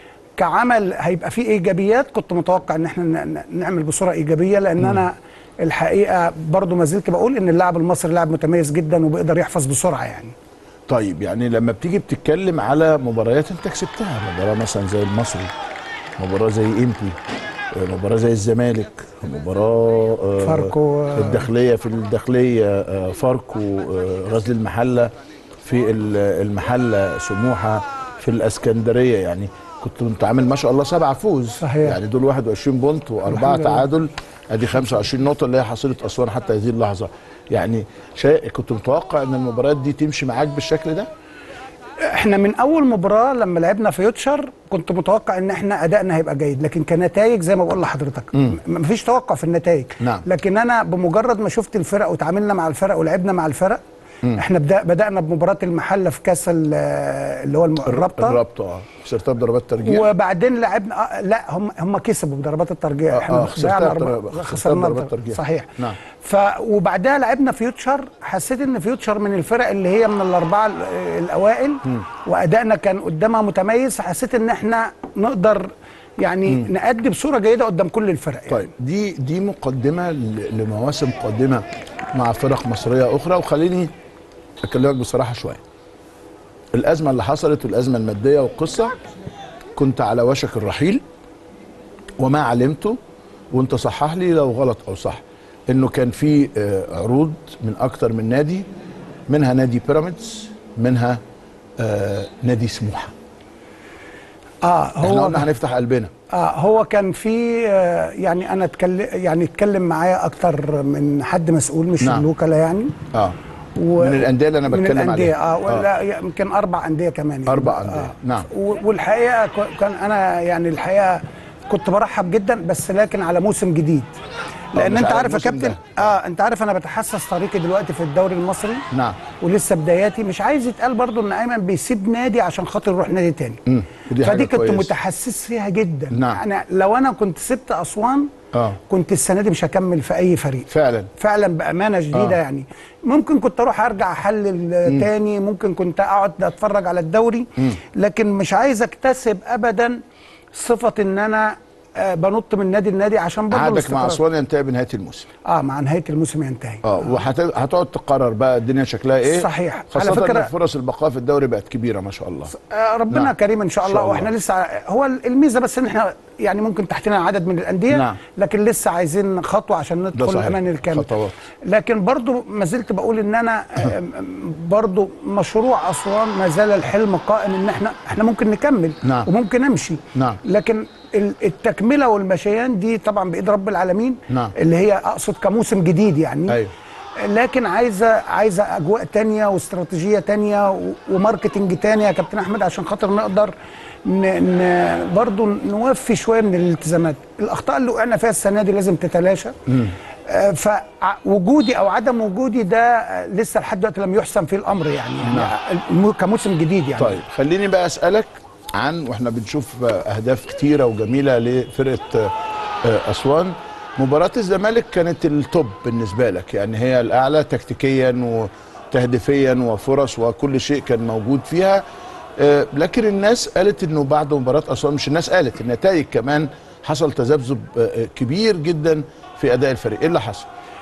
كعمل هيبقى فيه ايجابيات كنت متوقع ان احنا ن- ن- نعمل بصوره ايجابيه لان انا الحقيقه برضو ما زلت بقول ان اللاعب المصري لاعب متميز جدا وبيقدر يحفظ بسرعه يعني طيب يعني لما بتيجي بتتكلم على مباريات انت كسبتها مباراه مثلا زي المصري مباراه زي امبي آه، مباراه زي الزمالك مباراه آه، فاركو، آه. الداخليه في الداخليه آه، فاركو آه، غزل المحله في ال- المحله سموحه في الاسكندريه يعني كنت متعامل ما شاء الله سبعة فوز صحيح. يعني دول 21 بونت واربعه الحمد لله. تعادل ادي 25 نقطه اللي هي حصيله اسوان حتى هذه اللحظه يعني شيء كنت متوقع ان المباريات دي تمشي معاك بالشكل ده احنا من اول مباراه لما لعبنا في يوتشر كنت متوقع ان احنا ادائنا هيبقى جيد لكن كنتائج زي ما بقول لحضرتك م- مفيش توقع في النتائج نعم. لكن انا بمجرد ما شفت الفرق وتعاملنا مع الفرق ولعبنا مع الفرق احنا بدا بدانا بمباراه المحله في كاس ال- اللي هو الم- الرابطه الرابطه اه خسرتها بضربات ترجيح وبعدين لعبنا آه لا هم هم كسبوا بضربات الترجيح آه، احنا آه، خسرتها ضيعنا بضرب- أربعة- خسرتها خسرنا بضربات بضرب- ترجيح. صحيح نعم. ف وبعدها لعبنا فيوتشر حسيت ان فيوتشر من الفرق اللي هي من الاربعه ال- الاوائل وادائنا كان قدامها متميز حسيت ان احنا نقدر يعني نأدي بصوره جيده قدام كل الفرق يعني. طيب دي دي مقدمه ل- لمواسم قادمه مع فرق مصريه اخرى وخليني اكلمك بصراحه شويه الازمه اللي حصلت والازمه الماديه والقصه كنت على وشك الرحيل وما علمته وانت صحح لي لو غلط او صح انه كان في آه، عروض من اكتر من نادي منها نادي بيراميدز منها آه، نادي سموحه اه احنا هو قلنا هنفتح قلبنا آه هو كان في آه يعني انا اتكلم يعني اتكلم معايا اكتر من حد مسؤول مش نعم. الوكلاء يعني اه و... من الأندية اللي أنا من بتكلم الأندية عليها. اه ولا يمكن اربع انديه كمان يعني. أربع أندية، نعم. و- والحقيقه ك- كان انا يعني الحقيقه كنت برحب جدا بس لكن على موسم جديد لان مش انت على عارف يا الموسم كابتن ده. اه انت عارف انا بتحسس طريقي دلوقتي في الدوري المصري نعم ولسه بداياتي مش عايز يتقال برضو ان ايمن بيسيب نادي عشان خاطر يروح نادي تاني مم. ودي حاجة فدي كنت كويسة. متحسس فيها جدا نعم. يعني لو انا كنت سبت اسوان اه كنت السنه دي مش هكمل في اي فريق فعلا فعلا بامانه شديده آه. آه. يعني ممكن كنت اروح ارجع احلل تاني ممكن كنت اقعد اتفرج على الدوري لكن مش عايز اكتسب ابدا صفه ان انا آه بنط من نادي لنادي عشان برضه عقدك مع الاستقرار. اسوان ينتهي بنهايه الموسم اه مع نهايه الموسم ينتهي اه وهتقعد تقرر بقى الدنيا شكلها ايه صحيح. خاصه على فكرة- ان فرص البقاء في الدوري بقت كبيره ما شاء الله آه ربنا نعم. نعم. كريم ان شاء إن الله, شاء الله. واحنا لسه هو الميزه بس ان احنا يعني ممكن تحتنا عدد من الانديه نعم. لكن لسه عايزين خطوه عشان ندخل صحيح. الامان الكامل خطوات. لكن برضو ما زلت بقول ان انا آه، برضو مشروع اسوان ما زال الحلم قائم ان احنا احنا ممكن نكمل نعم. وممكن امشي نعم. لكن ال- التكمله والمشيان دي طبعا بايد رب العالمين نعم. اللي هي اقصد كموسم جديد يعني أيوة. لكن عايزه عايزه اجواء تانية واستراتيجيه تانية و- وماركتنج تاني يا كابتن احمد عشان خاطر نقدر ن... ن... برضو نوفي شويه من الالتزامات الاخطاء اللي وقعنا فيها السنه دي لازم تتلاشى آه، فوجودي او عدم وجودي ده آه، لسه لحد دلوقتي لم يحسم فيه الامر يعني, يعني الم- كموسم جديد يعني طيب خليني بقى اسالك عن واحنا بنشوف اهداف كتيره وجميله لفرقه آه، اسوان مباراه الزمالك كانت التوب بالنسبه لك يعني هي الاعلى تكتيكيا وتهديفيا وفرص وكل شيء كان موجود فيها آه، لكن الناس قالت انه بعد مباراه اسوان مش الناس قالت النتائج كمان حصل تذبذب آه، آه، كبير جدا في اداء الفريق ايه اللي حصل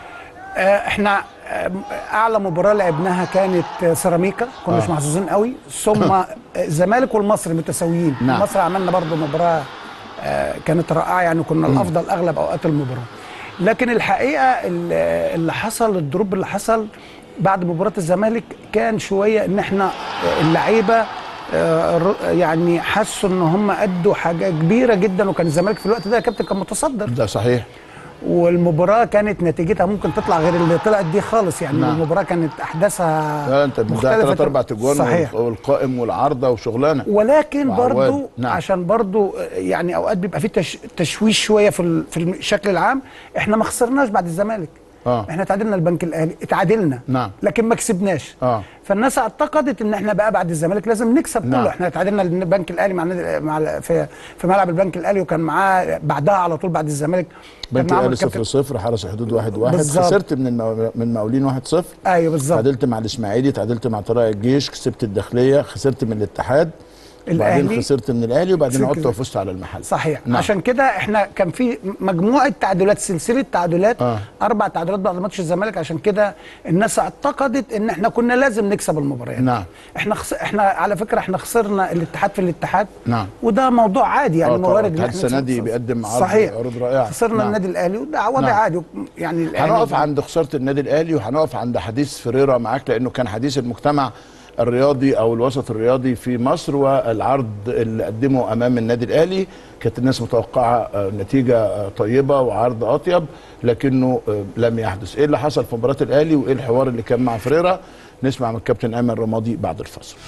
آه، احنا آه، اعلى مباراه لعبناها كانت آه، سيراميكا كناش آه. محظوظين قوي ثم آه، الزمالك والمصري متساويين نعم. المصري عملنا برضو مباراه آه، كانت رائعه يعني كنا الافضل اغلب اوقات المباراه لكن الحقيقه ال- اللي حصل الدروب اللي حصل بعد مباراه الزمالك كان شويه ان احنا آه، اللعيبه آه، ر- يعني حسوا ان هم ادوا حاجه كبيره جدا وكان الزمالك في الوقت ده يا كابتن كان متصدر ده صحيح والمباراه كانت نتيجتها ممكن تطلع غير اللي طلعت دي خالص يعني نعم. المباراه كانت احداثها لا انت بتضيع مختلفة ثلاث اربع تجوان صحيح والقائم والعارضه وشغلانه ولكن وعواد. برضو نعم. نعم. عشان برضو يعني اوقات بيبقى في تش تشويش شويه في ال- في الشكل العام احنا ما خسرناش بعد الزمالك اه احنا تعادلنا البنك الاهلي اتعادلنا نعم. لكن ما كسبناش اه فالناس اعتقدت ان احنا بقى بعد الزمالك لازم نكسب نعم. كله احنا تعادلنا البنك الاهلي مع النادي مع ال- في في ملعب البنك الاهلي وكان معاه بعدها على طول بعد الزمالك كان بنك معاهم الاهلي الكابتن- 0 0 حرس حدود 1 1 بالظبط. خسرت من المو... من مقاولين 1 0 ايوه بالظبط تعادلت مع الاسماعيلي تعادلت مع طلائع الجيش كسبت الداخليه خسرت من الاتحاد وبعدين الأهلي. خسرت من الاهلي وبعدين كسبت عدت كده. وفزت على المحل صحيح نعم. نعم. عشان كده احنا كان في مجموعه تعادلات سلسله تعادلات آه. آه. اربع تعادلات بعد ماتش الزمالك عشان كده الناس اعتقدت ان احنا كنا لازم نكسب المباريات نعم. احنا خس... احنا على فكره احنا خسرنا الاتحاد في الاتحاد نعم. وده موضوع عادي يعني آه طبعاً. موارد إن الاتحاد إحنا السنة دي نكسب. بيقدم عرض- صحيح عروض رائعة. خسرنا نعم. النادي الاهلي وده وضع نعم. عادي يعني الأهلي هنقف عند خساره النادي الاهلي وهنقف عند حديث فريرا معاك لانه كان حديث المجتمع الرياضي او الوسط الرياضي في مصر والعرض اللي قدمه امام النادي الاهلي كانت الناس متوقعه آه، نتيجه آه، طيبه وعرض اطيب لكنه آه، لم يحدث ايه اللي حصل في مباراه الاهلي وايه الحوار اللي كان مع فريرا نسمع من الكابتن ايمن رمادي بعد الفصل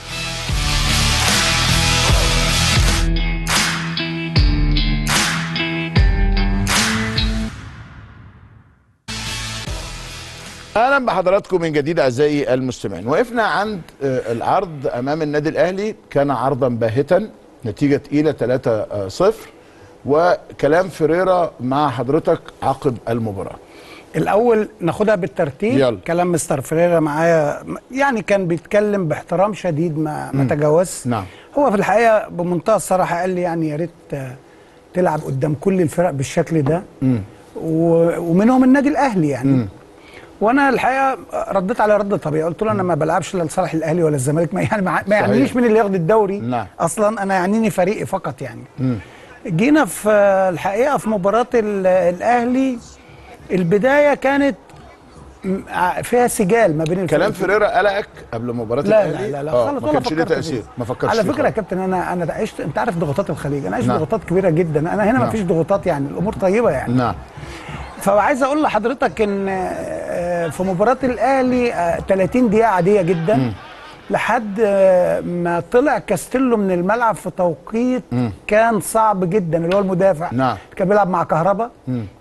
اهلا بحضراتكم من جديد اعزائي المستمعين وقفنا عند آه، العرض امام النادي الاهلي كان عرضا باهتا نتيجه تقيله 3 0 وكلام فريرا مع حضرتك عقب المباراه الاول ناخدها بالترتيب يلا. كلام مستر فريرا معايا يعني كان بيتكلم باحترام شديد ما ما تجاوزش نعم. هو في الحقيقه بمنتهى الصراحه قال لي يعني يا ريت آه، تلعب قدام كل الفرق بالشكل ده و- ومنهم النادي الاهلي يعني وانا الحقيقه رديت على رد طبيعي قلت له انا ما بلعبش لا لصالح الاهلي ولا الزمالك ما يعني ما ما يعنيش مين اللي ياخد الدوري نعم. اصلا انا يعنيني فريقي فقط يعني جينا في آه، الحقيقه في مباراه ال- الاهلي البدايه كانت م- ع- فيها سجال ما بين كلام الفرقتين. فريرا قلقك قبل مباراه لا الاهلي لا لا, لا آه، خالص ما ولا كانش ليه فكرت تاثير فيه. ما فكرتش على فيه فكره يا خالص. كابتن انا انا عشت انت عارف ضغوطات الخليج انا عشت نعم. ضغوطات كبيره جدا انا هنا نعم. ما فيش ضغوطات يعني الامور طيبه يعني نعم فعايز اقول لحضرتك ان آه، في مباراه الاهلي آه، 30 دقيقه عاديه جدا لحد آه، ما طلع كاستيلو من الملعب في توقيت كان صعب جدا اللي هو المدافع نعم. كان بيلعب مع كهربا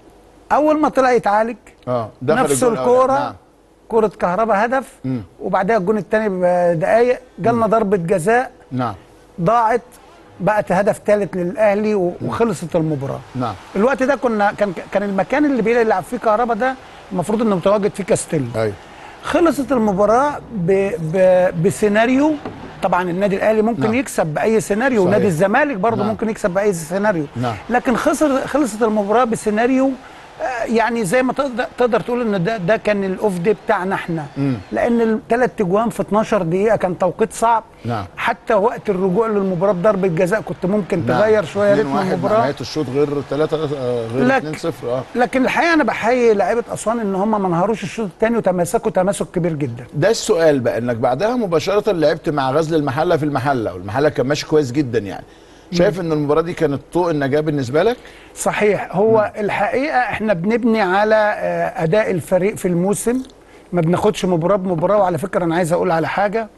اول ما طلع يتعالج اه دخل نفس الجول الأول. الكوره نعم. كره كهرباء هدف وبعدها الجون الثاني بدقائق جالنا ضربه جزاء نعم ضاعت بقت هدف ثالث للاهلي و- وخلصت المباراه نعم. الوقت ده كنا كان كان المكان اللي بيلعب فيه كهرباء ده المفروض انه متواجد فيه كاستيل ايوه خلصت المباراه ب... ب... بسيناريو طبعا النادي الاهلي ممكن نعم. نعم. يكسب باي سيناريو صحيح. ونادي الزمالك برضه نعم. نعم. ممكن يكسب باي سيناريو نعم. لكن خسر خلصت المباراه بسيناريو آه، يعني زي ما تقدر تقدر تقول ان ده ده كان الاوف دي بتاعنا احنا لان الثلاث اجوان في 12 دقيقه كان توقيت صعب نعم. حتى وقت الرجوع للمباراه بضربه جزاء كنت ممكن نعم. تغير شويه 2-1 رتم مع المباراه نهايه الشوط غير 3 غير لك- 2 0 اه لكن الحقيقه انا بحيي لعيبه اسوان ان هم ما انهاروش الشوط الثاني وتماسكوا تماسك كبير جدا ده السؤال بقى انك بعدها مباشره لعبت مع غزل المحله في المحله والمحله كان ماشي كويس جدا يعني شايف ان المباراه دي كانت طوق النجاه بالنسبه لك صحيح هو الحقيقه احنا بنبني على آه، اداء الفريق في الموسم ما بناخدش مباراه بمباراه وعلى فكره انا عايز اقول على حاجه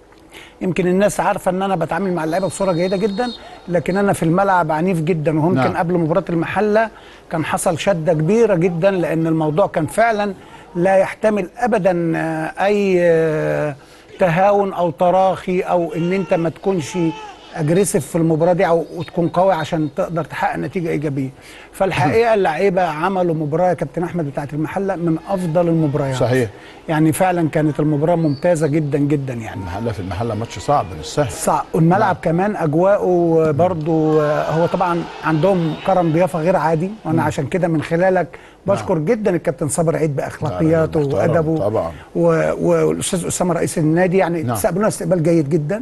يمكن الناس عارفه ان انا بتعامل مع اللعيبه بصوره جيده جدا لكن انا في الملعب عنيف جدا وممكن نعم. نعم. قبل مباراه المحله كان حصل شده كبيره جدا لان الموضوع كان فعلا لا يحتمل ابدا آه، اي آه، تهاون او تراخي او ان انت ما تكونش اجريسيف في المباراه دي او وتكون قوي عشان تقدر تحقق نتيجه ايجابيه فالحقيقه اللعيبه عملوا مباراه يا كابتن احمد بتاعه المحله من افضل المباريات صحيح. يعني فعلا كانت المباراه ممتازه جدا جدا يعني المحله في المحله ماتش صعب مش سهل صعب والملعب كمان اجواءه برضو هو طبعا عندهم كرم ضيافه غير عادي وانا عشان كده من خلالك بشكر جدا الكابتن صابر عيد باخلاقياته محترم وادبه طبعا. و- والاستاذ اسامه رئيس النادي يعني نعم. استقبلونا استقبال جيد جدا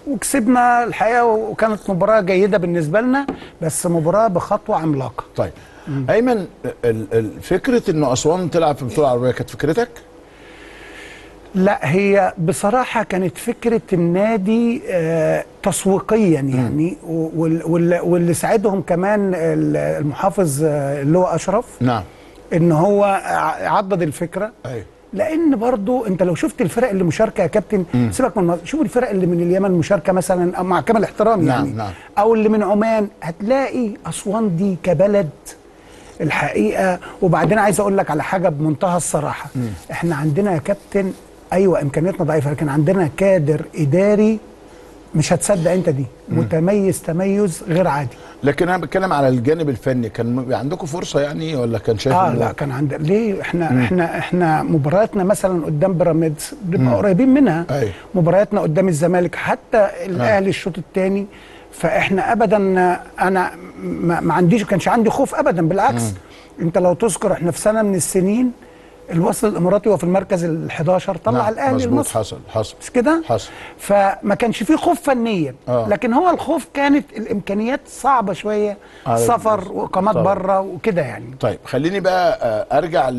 وكسبنا الحقيقه وكانت مباراه جيده بالنسبه لنا بس مباراه بخطوه عملاقه طيب ايمن ال- ال- فكره انه اسوان تلعب في البطوله العربيه كانت فكرتك لا هي بصراحة كانت فكرة النادي آه تسويقيا يعني وال- وال- واللي ساعدهم كمان ال- المحافظ آه، اللي هو أشرف نعم إن هو ع- عضد الفكرة ايوه لأن برضو أنت لو شفت الفرق اللي مشاركة يا كابتن سيبك من المز- شوف الفرق اللي من اليمن مشاركة مثلا أو مع كامل احترامي نعم، يعني نعم. أو اللي من عمان هتلاقي أسوان دي كبلد الحقيقه وبعدين عايز اقول لك على حاجه بمنتهى الصراحه احنا عندنا يا كابتن ايوه امكانياتنا ضعيفه لكن عندنا كادر اداري مش هتصدق انت دي متميز تميز غير عادي لكن انا بتكلم على الجانب الفني كان م- عندكم فرصه يعني ولا كان شايف اه إنه- لا كان عندنا ليه احنا احنا احنا مبارياتنا مثلا قدام بيراميدز بنبقى قريبين منها أيوة. مبارياتنا قدام الزمالك حتى الاهلي الشوط الثاني فاحنا ابدا انا ما, ما عنديش كانش عندي خوف ابدا بالعكس انت لو تذكر احنا في سنه من السنين الوصل الاماراتي وفي المركز ال 11 طلع نعم، الاهلي مظبوط المصري حصل حصل مش كده؟ حصل فما كانش فيه خوف فنيا آه. لكن هو الخوف كانت الامكانيات صعبه شويه على سفر الناس. واقامات طبعا. بره وكده يعني طيب خليني بقى آه، ارجع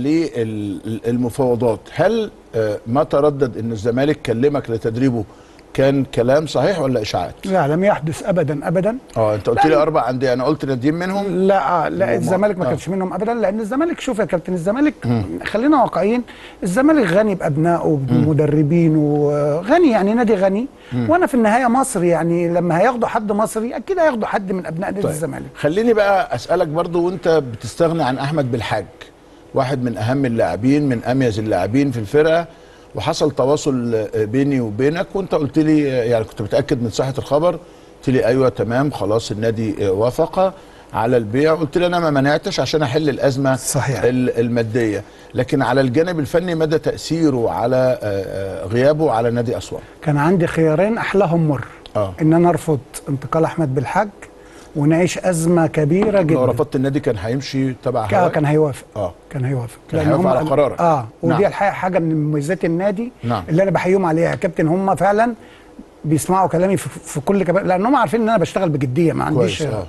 للمفاوضات هل آه، ما تردد ان الزمالك كلمك لتدريبه كان كلام صحيح ولا اشاعات لا لم يحدث ابدا ابدا اه انت قلت لي اربع انديه انا قلت ناديين منهم لا لا الزمالك ما آه. كانش منهم ابدا لان الزمالك شوف يا كابتن الزمالك خلينا واقعيين الزمالك غني بابنائه بمدربينه غني يعني نادي غني وانا في النهايه مصري يعني لما هياخدوا حد مصري اكيد هياخدوا حد من ابناء نادي طيب الزمالك خليني بقى اسالك برضو وانت بتستغني عن احمد بالحاج واحد من اهم اللاعبين من اميز اللاعبين في الفرقه وحصل تواصل آه، بيني وبينك وانت قلت لي آه، يعني كنت متاكد من صحه الخبر قلت لي ايوه تمام خلاص النادي آه، وافق على البيع قلت لي انا ما منعتش عشان احل الازمه صحيح. ال- الماديه لكن على الجانب الفني مدى تاثيره على آه، آه، غيابه على نادي اسوان كان عندي خيارين احلاهم مر آه. ان انا ارفض انتقال احمد بالحاج ونعيش ازمه كبيره لو جدا رفضت النادي كان هيمشي تبع اه هواك كان هيوافق اه كان هيوافق كان لأن هيوافق هم على قال- قرارك. اه ودي نعم. الحقيقه حاجه من مميزات النادي نعم. اللي انا بحييهم عليها يا كابتن هم فعلا بيسمعوا كلامي في, في كل كبار لانهم عارفين ان انا بشتغل بجديه ما عنديش كويس اه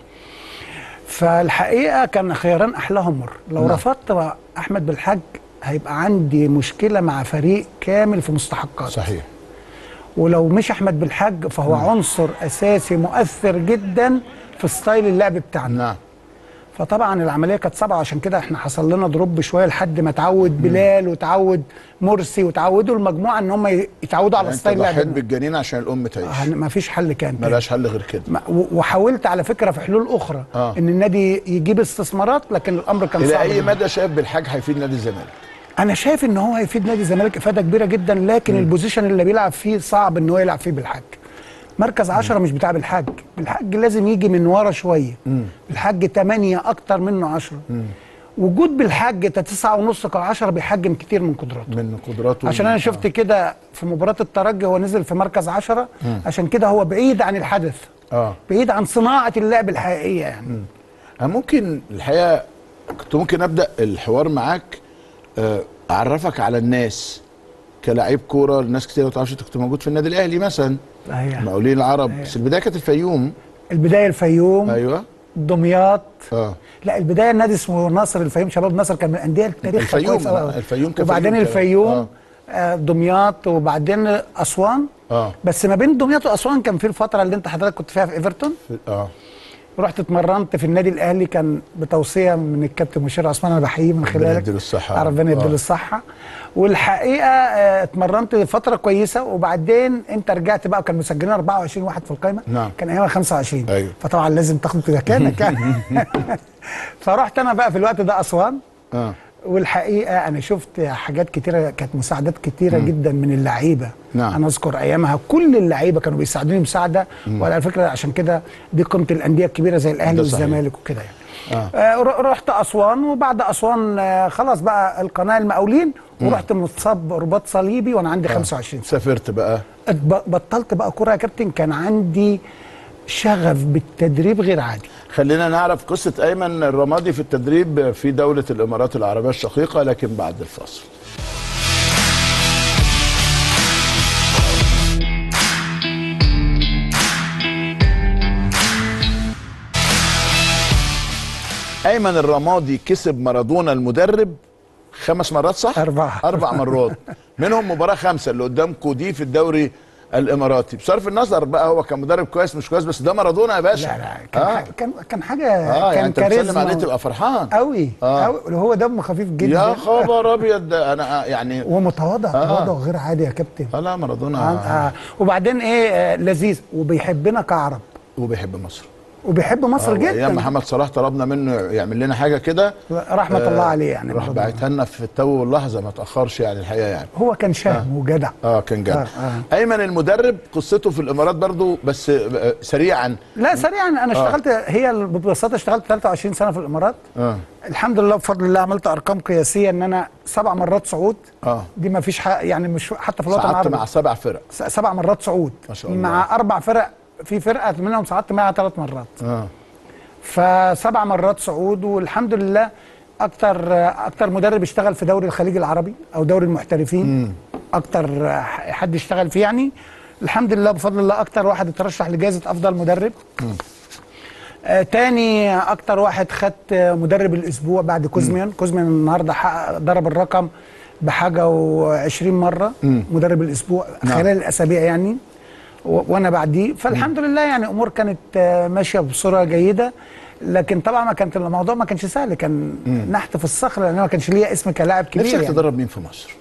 فالحقيقه كان خياران احلاهم مر لو نعم. رفضت احمد بالحاج هيبقى عندي مشكله مع فريق كامل في مستحقات صحيح ولو مش احمد بالحاج فهو عنصر اساسي مؤثر جدا في ستايل اللعب بتاعنا نعم فطبعا العمليه كانت صعبه عشان كده احنا حصل لنا دروب شويه لحد ما تعود بلال وتعود مرسي وتعودوا المجموعه ان هم ي- يتعودوا على يعني انت ستايل ضحيت لعبنا بالجنين عشان الام تعيش ما فيش حل كان تاني. ملهاش حل غير كده ما- و- وحاولت على فكره في حلول اخرى آه. ان النادي يجيب استثمارات لكن الامر كان الى صعب اي جداً. مدى شايف بالحاج هيفيد نادي الزمالك انا شايف ان هو هيفيد نادي الزمالك افاده كبيره جدا لكن البوزيشن اللي بيلعب فيه صعب ان هو يلعب فيه بالحاج مركز 10 مش بتاع بالحاج بالحاج لازم يجي من ورا شويه بالحاج 8 اكتر منه 10 وجود بالحاج تا 9 ونص ك 10 بيحجم كتير من قدراته من قدراته عشان انا شفت كده في مباراه الترجي هو نزل في مركز 10 عشان كده هو بعيد عن الحدث اه بعيد عن صناعه اللعب الحقيقيه يعني أنا ممكن الحقيقه كنت ممكن ابدا الحوار معاك آه، اعرفك على الناس كلاعب كوره الناس كتير ما تعرفش انت كنت موجود في النادي الاهلي مثلا أيوة. مقاولين العرب بس البدايه كانت الفيوم البدايه الفيوم ايوه دمياط اه لا البدايه النادي اسمه ناصر الفيوم شباب ناصر كان من الانديه التاريخ الفيوم، كويس أوي. أنا- الفيوم كان وبعدين فيوم كمان. الفيوم آه. آه. دمياط وبعدين اسوان اه بس ما بين دمياط واسوان كان في الفتره اللي انت حضرتك كنت فيها في ايفرتون اه رحت اتمرنت في النادي الاهلي كان بتوصيه من الكابتن مشير عثمان انا بحييه من خلالك يديله الصحة. ربنا يديله آه. الصحه والحقيقه آه، اتمرنت فتره كويسه وبعدين انت رجعت بقى كان مسجلين 24 واحد في القائمه نعم. كان ايامها 25 أيوه. فطبعا لازم تاخد مكانك يعني فرحت انا بقى في الوقت ده اسوان اه والحقيقه انا شفت حاجات كتيره كانت مساعدات كتيره جدا من اللعيبه نعم. انا اذكر ايامها كل اللعيبه كانوا بيساعدوني مساعده وعلى فكره عشان كده دي قيمه الانديه الكبيره زي الاهلي ده صحيح. والزمالك وكده يعني آه. آه. ر- رحت اسوان وبعد اسوان آه خلاص بقى القناه المقاولين ورحت متصاب رباط صليبي وانا عندي 25 سنه سافرت بقى اتب- بطلت بقى كوره يا كابتن كان عندي شغف بالتدريب غير عادي خلينا نعرف قصة أيمن الرمادي في التدريب في دولة الإمارات العربية الشقيقة لكن بعد الفاصل أيمن الرمادي كسب مارادونا المدرب خمس مرات صح؟ أربعة. أربع مرات منهم مباراة خمسة اللي قدامكم دي في الدوري الإماراتي بصرف النظر بقى هو كان مدرب كويس مش كويس بس ده مارادونا يا باشا لا لا كان آه. حاجة كان كان حاجه اه كان يعني انت بتسلم كاريزما عليه و- تبقى فرحان قوي آه. قوي هو دمه خفيف جدا يا خبر ابيض ده انا يعني ومتواضع آه. تواضع غير عادي يا كابتن اه لا مارادونا آه. آه. وبعدين ايه آه لذيذ وبيحبنا كعرب وبيحب مصر وبيحب مصر آه، جدا ايام محمد صلاح طلبنا منه يعمل لنا حاجه كده رحمه الله عليه يعني راح برضه. باعتها لنا في التو واللحظه ما تاخرش يعني الحقيقه يعني هو كان شهم وجدع اه كان جد آه، آه. ايمن المدرب قصته في الامارات برضو بس آه، سريعا لا سريعا انا اشتغلت هي ببساطه اشتغلت 23 سنه في الامارات اه الحمد لله بفضل الله عملت ارقام قياسيه ان انا سبع مرات صعود اه دي ما فيش حق يعني مش حتى في الوطن صعدت العربي مع سبع فرق س- سبع مرات صعود ما شاء الله. مع اربع فرق في فرقه منهم صعدت معاها ثلاث مرات اه فسبع مرات صعود والحمد لله اكتر اكتر مدرب اشتغل في دوري الخليج العربي او دوري المحترفين اكتر حد اشتغل فيه يعني الحمد لله بفضل الله اكتر واحد اترشح لجائزه افضل مدرب آه تاني اكتر واحد خد آه، مدرب الاسبوع بعد كوزميان كوزميان النهارده حقق- ضرب الرقم بحاجه و20 مره مدرب الاسبوع نعم. خلال الاسابيع يعني و- وانا بعديه فالحمد لله يعني امور كانت آه، ماشيه بصوره جيده لكن طبعا ما كانت الموضوع ما كانش سهل كان نحت في الصخر لان أنا ما كانش ليا اسم كلاعب كبير نفسك يعني. تدرب مين في مصر؟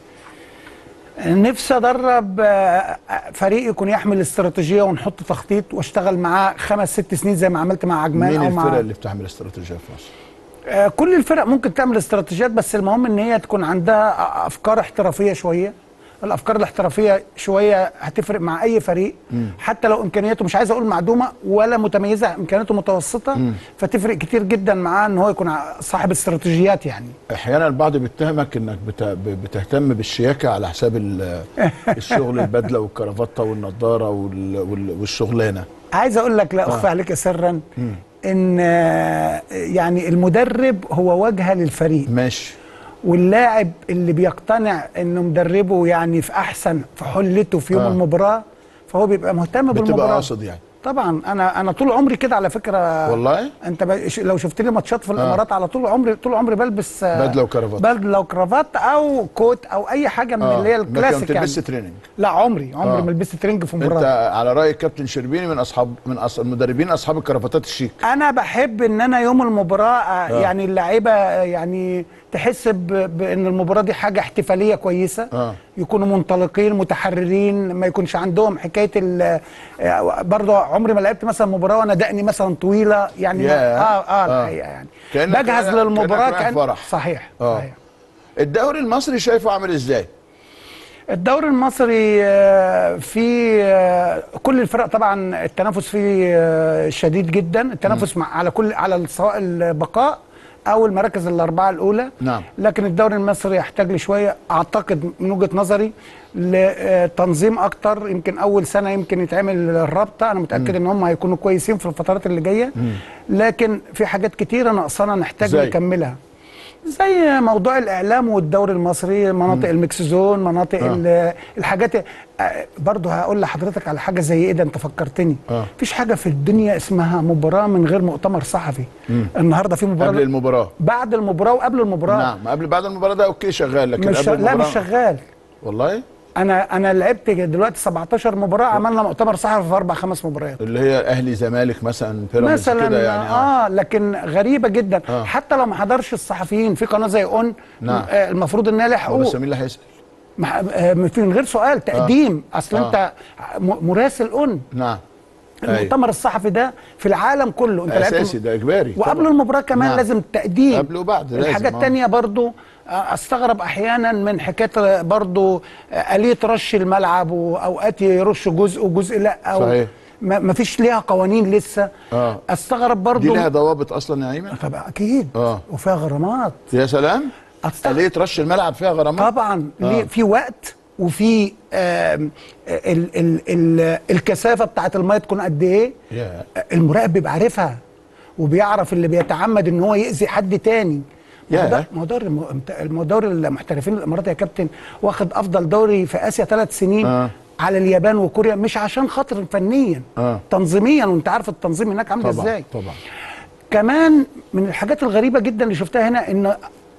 نفسي ادرب آه، فريق يكون يحمل استراتيجيه ونحط تخطيط واشتغل معاه خمس ست سنين زي ما عملت مع عجمان مين او الفرق مع اللي بتعمل استراتيجيه في مصر؟ آه، كل الفرق ممكن تعمل استراتيجيات بس المهم ان هي تكون عندها افكار احترافيه شويه الافكار الاحترافيه شويه هتفرق مع اي فريق حتى لو امكانياته مش عايز اقول معدومه ولا متميزه امكانياته متوسطه فتفرق كتير جدا معاه ان هو يكون ع- صاحب استراتيجيات يعني احيانا البعض بيتهمك انك بت- ب- بتهتم بالشياكه على حساب ال- الشغل البدله والكرافته والنضاره وال- وال- والشغلانه عايز اقول لك لا اخفى عليك سرا ان آه، يعني المدرب هو واجهه للفريق ماشي واللاعب اللي بيقتنع انه مدربه يعني في احسن في حلته في يوم آه. المباراه فهو بيبقى مهتم بتبقى بالمباراه قاصد يعني طبعا انا انا طول عمري كده على فكره والله؟ انت ب... ش- لو شفت لي ماتشات في الامارات على طول عمري طول عمري بلبس آه، بدلة وكرافات. بدله وكرافات او كوت او اي حاجه من اللي هي لكن ما الكلاسيك يعني بتلبسش تريننج لا عمري عمري آه. ما لبست ترنج في انت مباراه على راي الكابتن شربيني من اصحاب من أص... المدربين اصحاب الكرافتات الشيك انا بحب ان انا يوم المباراه آه. يعني اللعيبه آه، يعني تحس ب- بان المباراه دي حاجه احتفاليه كويسه آه. يكونوا منطلقين متحررين ما يكونش عندهم حكايه ال آه، برضه عمري ما لعبت مثلا مباراه وانا دقني مثلا طويله يعني ما- ياه. اه اه آه. الحقيقه يعني كأنك بجهز رايح- للمباراه كأنك رايح فرح. صحيح آه. صحيح الدوري المصري شايفه عامل ازاي الدوري المصري آه، فيه آه، كل الفرق طبعا التنافس فيه آه، شديد جدا التنافس مع على كل على سواء البقاء او المراكز الاربعه الاولى نعم. لكن الدوري المصري يحتاج لشويه اعتقد من وجهه نظري لتنظيم اكتر يمكن اول سنه يمكن يتعمل الرابطه انا متاكد ان هم هيكونوا كويسين في الفترات اللي جايه لكن في حاجات كتيره ناقصانا نحتاج زي؟ نكملها زي موضوع الاعلام والدوري المصري مناطق الميكس زون مناطق آه. آه. الحاجات آه، برضه هقول لحضرتك على حاجه زي ايه ده انت فكرتني آه. مفيش حاجه في الدنيا اسمها مباراه من غير مؤتمر صحفي النهارده في مباراه قبل المباراه بعد المباراه وقبل المباراه نعم قبل بعد المباراه ده اوكي شغال لكن مش قبل لا المباراه مش شغال والله انا انا لعبت دلوقتي 17 مباراه عملنا مؤتمر صحفي في اربع خمس مباريات اللي هي اهلي زمالك مثلا بيراميدز مثلا كده يعني اه, اه لكن غريبه جدا آه. آه. حتى لو ما حضرش الصحفيين في قناه زي اون نعم. آه المفروض ان هي لها هو حقوق بس مين اللي هيسال مح- آه، من غير سؤال تقديم اصل آه. انت م- مراسل اون نعم أيوة. المؤتمر الصحفي ده في العالم كله انت لعبت اساسي ده اجباري وقبل طبعاً. المباراه كمان نعم. لازم تقديم قبل وبعد لازم، الحاجه آه. الثانيه برضو آه، استغرب احيانا من حكايه برضو آه، اليه رش الملعب واوقات يرش جزء وجزء لا او صحيح. ما ما فيش ليها قوانين لسه آه. استغرب دي برضو لها ضوابط اصلا يا ايمن طبعا اكيد آه. وفيها غرامات يا سلام أستغرب. آلية رش الملعب فيها غرامات طبعا آه. ليه في وقت وفي آم، ال ال ال الكثافه بتاعت الميه تكون قد ايه يا. المراقب بيبقى عارفها وبيعرف اللي بيتعمد ان هو يأذي حد تاني ما هو ياه. ده- ما هو دوري الم- ما هو دوري المحترفين الاماراتي يا كابتن واخد افضل دوري في اسيا ثلاث سنين آه. على اليابان وكوريا مش عشان خاطر فنيا آه. تنظيميا وانت عارف التنظيم هناك عامل طبعا ازاي طبعا كمان من الحاجات الغريبه جدا اللي شفتها هنا ان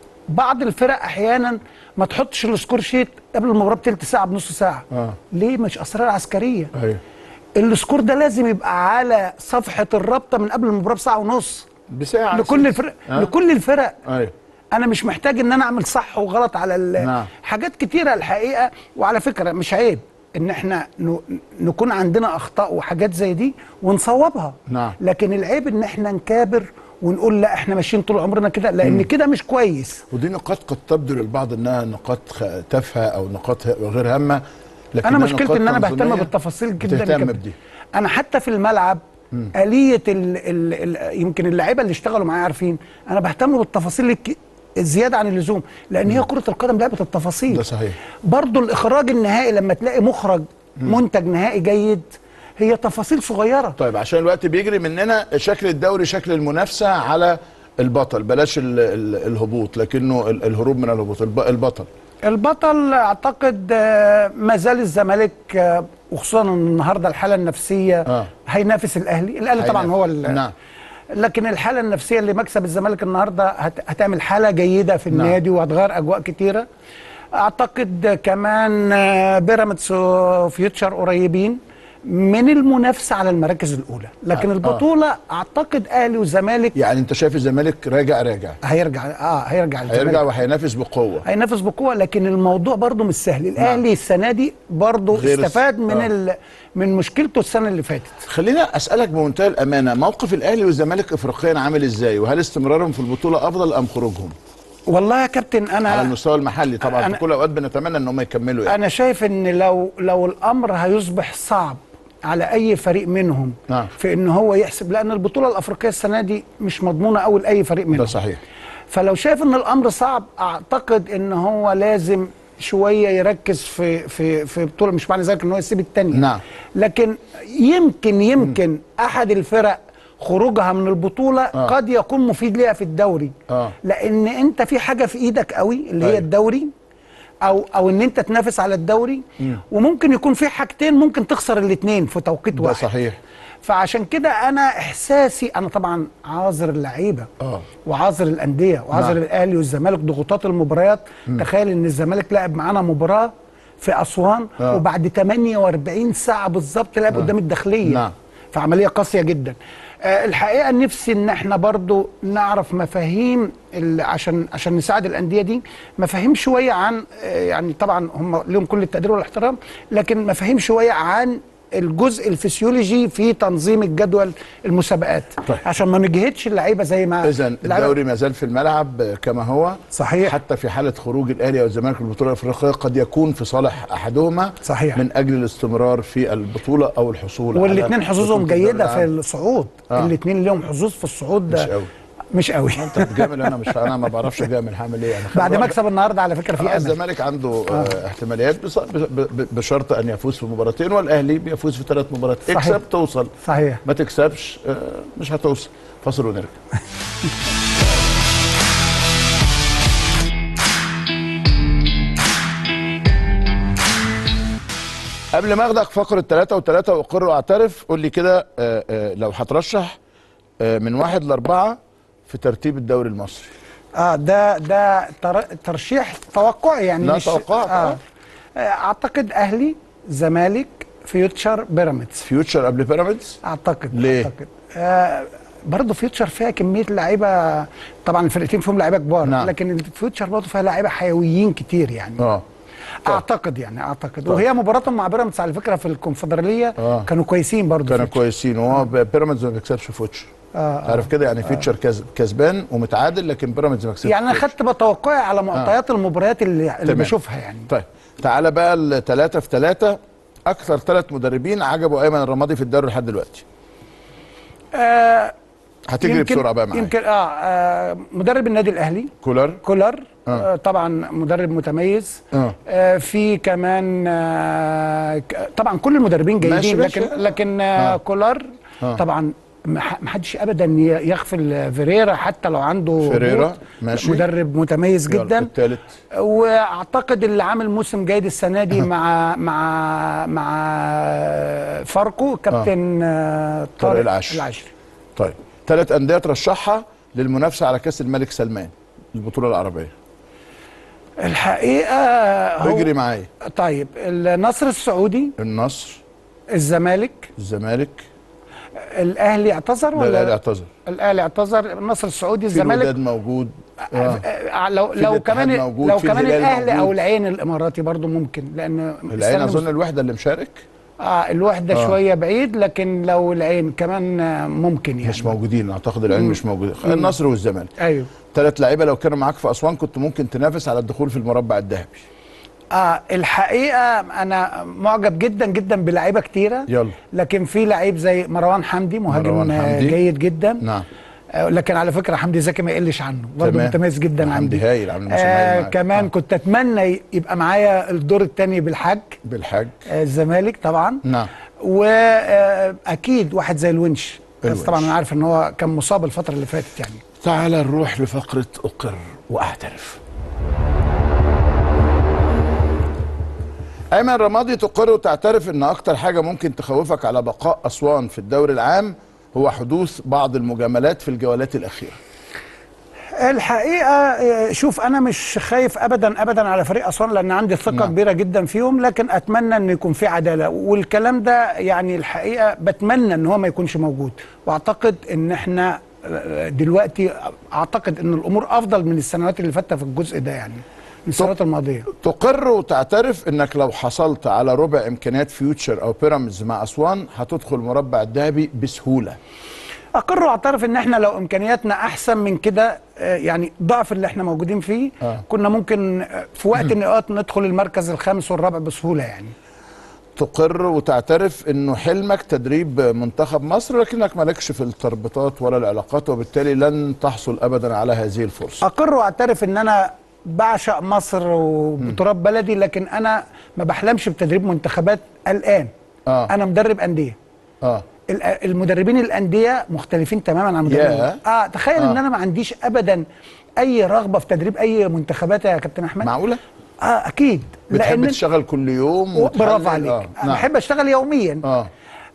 بعض الفرق احيانا ما تحطش السكور شيت قبل المباراه بتلت ساعه بنص ساعه آه. ليه مش اسرار عسكريه ايوه السكور ده لازم يبقى على صفحه الرابطه من قبل المباراه بساعه ونص بساعه لكل الفرق آه. لكل الفرق ايوه انا مش محتاج ان انا اعمل صح وغلط على ال- نعم. حاجات كتيره الحقيقه وعلى فكره مش عيب ان احنا ن- نكون عندنا اخطاء وحاجات زي دي ونصوبها نعم. لكن العيب ان احنا نكابر ونقول لا احنا ماشيين طول عمرنا كده لان كده مش كويس ودي نقاط قد تبدو للبعض انها نقاط خ- تافهه او نقاط ه- غير هامه لكن انا مشكلتي ان انا بهتم تنظيمية بالتفاصيل جدا يا بتهتم كابتن. بدي انا حتى في الملعب آلية ال ال ال يمكن اللعيبه اللي اشتغلوا معايا عارفين انا بهتم بالتفاصيل الك- الزياده عن اللزوم لان هي كره القدم لعبه التفاصيل ده صحيح. برضو الاخراج النهائي لما تلاقي مخرج منتج نهائي جيد هي تفاصيل صغيره طيب عشان الوقت بيجري مننا شكل الدوري شكل المنافسه على البطل بلاش ال ال الهبوط لكنه ال الهروب من الهبوط الب البطل البطل اعتقد آه، ما زال الزمالك آه، وخصوصا النهارده الحاله النفسيه آه. هينافس الاهلي الاهلي طبعا هينافس. هو ال- نعم. لكن الحاله النفسيه اللي مكسب الزمالك النهارده هت- هتعمل حاله جيده في نعم. النادي وهتغير اجواء كتيره اعتقد كمان آه، بيراميدز وفيوتشر قريبين من المنافسه على المراكز الاولى لكن آه. البطوله اعتقد اهلي وزمالك يعني انت شايف الزمالك راجع راجع هيرجع اه هيرجع هيرجع الزمالك وهينافس بقوه هينافس بقوه لكن الموضوع برضه مش سهل الاهلي السنه دي برضه غير الس- استفاد من آه. ال... من مشكلته السنه اللي فاتت خلينا اسالك بمنتهى الامانه موقف الاهلي والزمالك افريقيا عامل ازاي وهل استمرارهم في البطوله افضل ام خروجهم والله يا كابتن على انا المستوى المحلي طبعا في أنا- كل الاوقات بنتمنى ان هم يكملوا يعني انا شايف ان لو لو الامر هيصبح صعب على اي فريق منهم نعم. في ان هو يحسب لان البطوله الافريقيه السنه دي مش مضمونه قوي لاي فريق منهم ده صحيح فلو شايف ان الامر صعب اعتقد ان هو لازم شويه يركز في في في بطوله مش معنى ذلك ان هو يسيب التانية نعم. لكن يمكن يمكن احد الفرق خروجها من البطوله آه. قد يكون مفيد ليها في الدوري آه. لان انت في حاجه في ايدك قوي اللي هي أيوة. الدوري او او ان انت تنافس على الدوري وممكن يكون في حاجتين ممكن تخسر الاثنين في توقيت ده واحد صحيح فعشان كده انا احساسي انا طبعا عاذر اللعيبه آه. وعاذر الانديه وعاذر نعم. الاهلي والزمالك ضغوطات المباريات تخيل ان الزمالك لعب معانا مباراه في اسوان آه. وبعد 48 ساعه بالظبط لعب قدام الداخليه نعم. فعمليه قاسيه جدا آه، الحقيقه نفسي ان احنا برضو نعرف مفاهيم ال- عشان عشان نساعد الانديه دي مفاهيم شويه عن آه، يعني طبعا هم لهم كل التقدير والاحترام لكن مفاهيم شويه عن الجزء الفسيولوجي في تنظيم الجدول المسابقات طيب. عشان ما نجهدش اللعيبه زي ما اذا اللعيبة- الدوري ما زال في الملعب كما هو صحيح. حتى في حاله خروج الاهلي او الزمالك من البطوله الافريقيه قد يكون في صالح احدهما صحيح. من اجل الاستمرار في البطوله او الحصول على والاثنين حظوظهم بطولة الدوري جيده في العام. الصعود آه. الاثنين لهم حظوظ في الصعود مش قوي. مش قوي انت بتجامل انا مش انا ما بعرفش اجامل هعمل ايه انا خلي بعد بالك- مكسب النهارده على فكره في آه امل الزمالك عنده آه. احتماليات بص- ب- ب- بشرط ان يفوز في مباراتين والاهلي بيفوز في ثلاث مباريات صحيح. اكسب توصل صحيح ما تكسبش آه، مش هتوصل فاصل ونرجع قبل ما اخدك فقره ثلاثة وثلاثة واقر واعترف قول لي كده آه، آه، لو هترشح آه، من واحد لاربعه في ترتيب الدوري المصري اه ده ده تر... ترشيح توقعي يعني لا مش توقعك، آه. آه. آه، اعتقد اهلي زمالك فيوتشر بيراميدز فيوتشر قبل بيراميدز اعتقد ليه؟ اعتقد آه برضه فيوتشر فيها كميه لعيبه طبعا الفرقتين فيهم لعيبه كبار نعم. لكن الفيوتشر برضه فيها لعيبه حيويين كتير يعني اه طيب. اعتقد يعني اعتقد وهي مباراتهم مع بيراميدز على فكره في الكونفدراليه آه. كانوا كويسين برضه كانوا فيوتشر. كويسين وهو بيراميدز ما بيكسبش فوتشر آه، عارف كده يعني فيوتشر كز- كسبان ومتعادل لكن بيراميدز ما كسبش يعني انا فوتشر. خدت بتوقعي على معطيات المباريات اللي, اللي تمام. بشوفها يعني طيب تعالى بقى الثلاثة في ثلاثة أكثر ثلاث مدربين عجبوا أيمن الرمادي في الدوري لحد دلوقتي آه هتجري يمكن- بسرعة بقى معايا يمكن آه, اه مدرب النادي الاهلي كولر كولر آه. آه. طبعا مدرب متميز آه. آه في كمان آه ك- طبعا كل المدربين ماشي، جيدين ماشي. لكن لكن آه آه. كولر آه. طبعا ما ح- ما حدش ابدا ي- يغفل فيريرا حتى لو عنده فيريرا، هبوط. ماشي. مدرب متميز يلا، جدا الثالث واعتقد اللي عامل موسم جيد السنه دي مع مع مع فاركو كابتن آه. طارق العشري. العشري طيب ثلاث أندية ترشحها للمنافسة على كأس الملك سلمان البطولة العربية الحقيقه هو اجري معايا طيب النصر السعودي النصر الزمالك الزمالك الاهلي اعتذر لا ولا الاهلي اعتذر الاهلي اعتذر النصر السعودي في الوداد الزمالك موجود آه. آه، لو في لو الاتحاد كمان موجود، لو في كمان الهلال الاهلي او موجود. العين الاماراتي برضو ممكن لان العين استنى أظن الوحدة اللي مشارك اه الوحده آه. آه. شويه بعيد لكن لو العين كمان آه، ممكن يعني مش موجودين أعتقد العين مش موجود النصر والزمالك ايوه ثلاث لعيبه لو كانوا معاك في اسوان كنت ممكن تنافس على الدخول في المربع الذهبي اه الحقيقه انا معجب جدا جدا بلعيبه كتيره يلا. لكن في لعيب زي مروان حمدي مهاجم مروان آه، حمدي. جيد جدا نعم آه، لكن على فكره حمدي زكي ما يقلش عنه برضه تمام. متميز جدا حمدي عندي هايل، عامل موسم هايل آه معاك. كمان آه. كنت اتمنى يبقى معايا الدور الثاني بالحج بالحاج آه الزمالك طبعا نعم واكيد واحد زي الونش بس الونش. طبعا انا عارف ان هو كان مصاب الفتره اللي فاتت يعني تعال نروح لفقره اقر واعترف ايمن رمادي تقر وتعترف ان اكتر حاجه ممكن تخوفك على بقاء اسوان في الدوري العام هو حدوث بعض المجاملات في الجولات الاخيره الحقيقه آه، شوف انا مش خايف ابدا ابدا على فريق اسوان لان عندي ثقه نعم. كبيره جدا فيهم لكن اتمنى ان يكون في عداله والكلام ده يعني الحقيقه بتمنى ان هو ما يكونش موجود واعتقد ان احنا آه، دلوقتي اعتقد ان الامور افضل من السنوات اللي فاتت في الجزء ده يعني من السنوات الماضيه تقر وتعترف انك لو حصلت على ربع امكانيات فيوتشر او بيراميدز مع اسوان هتدخل المربع الذهبي بسهوله اقر واعترف ان احنا لو امكانياتنا احسن من كده آه، يعني ضعف اللي احنا موجودين فيه آه. كنا ممكن آه، في وقت من الاوقات ندخل المركز الخامس والرابع بسهوله يعني تقر وتعترف انه حلمك تدريب منتخب مصر لكنك مالكش في التربطات ولا العلاقات وبالتالي لن تحصل ابدا على هذه الفرصه اقر واعترف ان انا بعشق مصر وتراب بلدي لكن انا ما بحلمش بتدريب منتخبات الان آه. انا مدرب انديه اه ال- المدربين الانديه مختلفين تماما عن مدربين ياه. اه تخيل آه. ان انا ما عنديش ابدا اي رغبه في تدريب اي منتخبات يا كابتن احمد معقوله اه اكيد بتحب لان تشتغل كل يوم و- وتحلل؟ برافو عليك آه. انا نعم. بحب اشتغل يوميا اه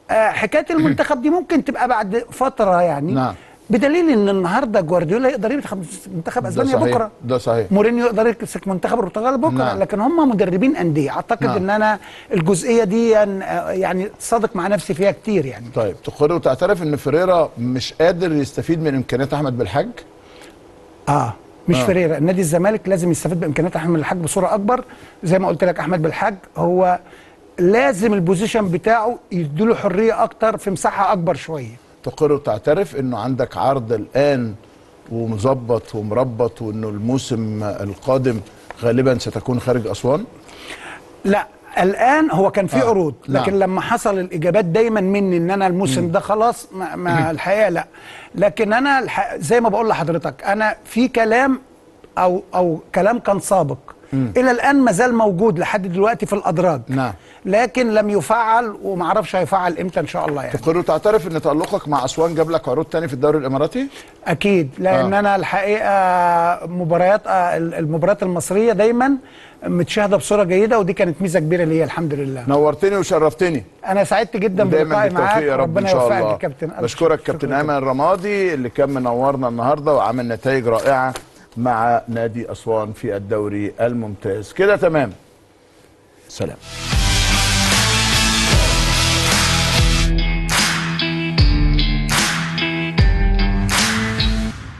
آه حكايه المنتخب دي ممكن تبقى بعد فتره يعني نعم. بدليل ان النهارده جوارديولا يقدر يمسك منتخب ده اسبانيا صحيح بكره ده صحيح مورينيو يقدر يمسك منتخب البرتغال بكره نعم. نعم. لكن هم مدربين انديه اعتقد نعم. نعم. ان انا الجزئيه دي يعني صادق مع نفسي فيها كتير يعني طيب تقر وتعترف ان فيريرا مش قادر يستفيد من امكانيات احمد بالحاج اه مش آه. آه. فريرة نادي الزمالك لازم يستفيد بامكانيات احمد بالحاج بصوره اكبر زي ما قلت لك احمد بالحاج هو لازم البوزيشن بتاعه يديله حريه اكتر في مساحه اكبر شويه تقر وتعترف انه عندك عرض الان ومظبط ومربط وانه الموسم القادم غالبا ستكون خارج اسوان لا الان هو كان في آه. آه. عروض لكن نعم. لما حصل الاجابات دايما مني ان انا الموسم ده خلاص ما, ما الحقيقه لا لكن انا الح... زي ما بقول لحضرتك انا في كلام او او كلام كان سابق الى الان ما زال موجود لحد دلوقتي في الادراج نعم. لكن لم يفعل وما اعرفش هيفعل امتى ان شاء الله يعني تقر وتعترف ان تألقك مع اسوان جاب لك عروض تاني في الدوري الاماراتي اكيد لان آه. آه. انا الحقيقه مباريات آه، المباريات المصريه دايما متشاهده بصوره جيده ودي كانت ميزه كبيره ليا الحمد لله نورتني وشرفتني انا سعدت جدا دايما بلقائي معاك بالتوفيق يا رب ان ربنا شاء يوفقك الله يا كابتن ألف بشكرك شكر. كابتن شكراً. ايمن الرمادي اللي كان منورنا النهارده وعمل نتائج رائعه مع نادي اسوان في الدوري الممتاز كده تمام سلام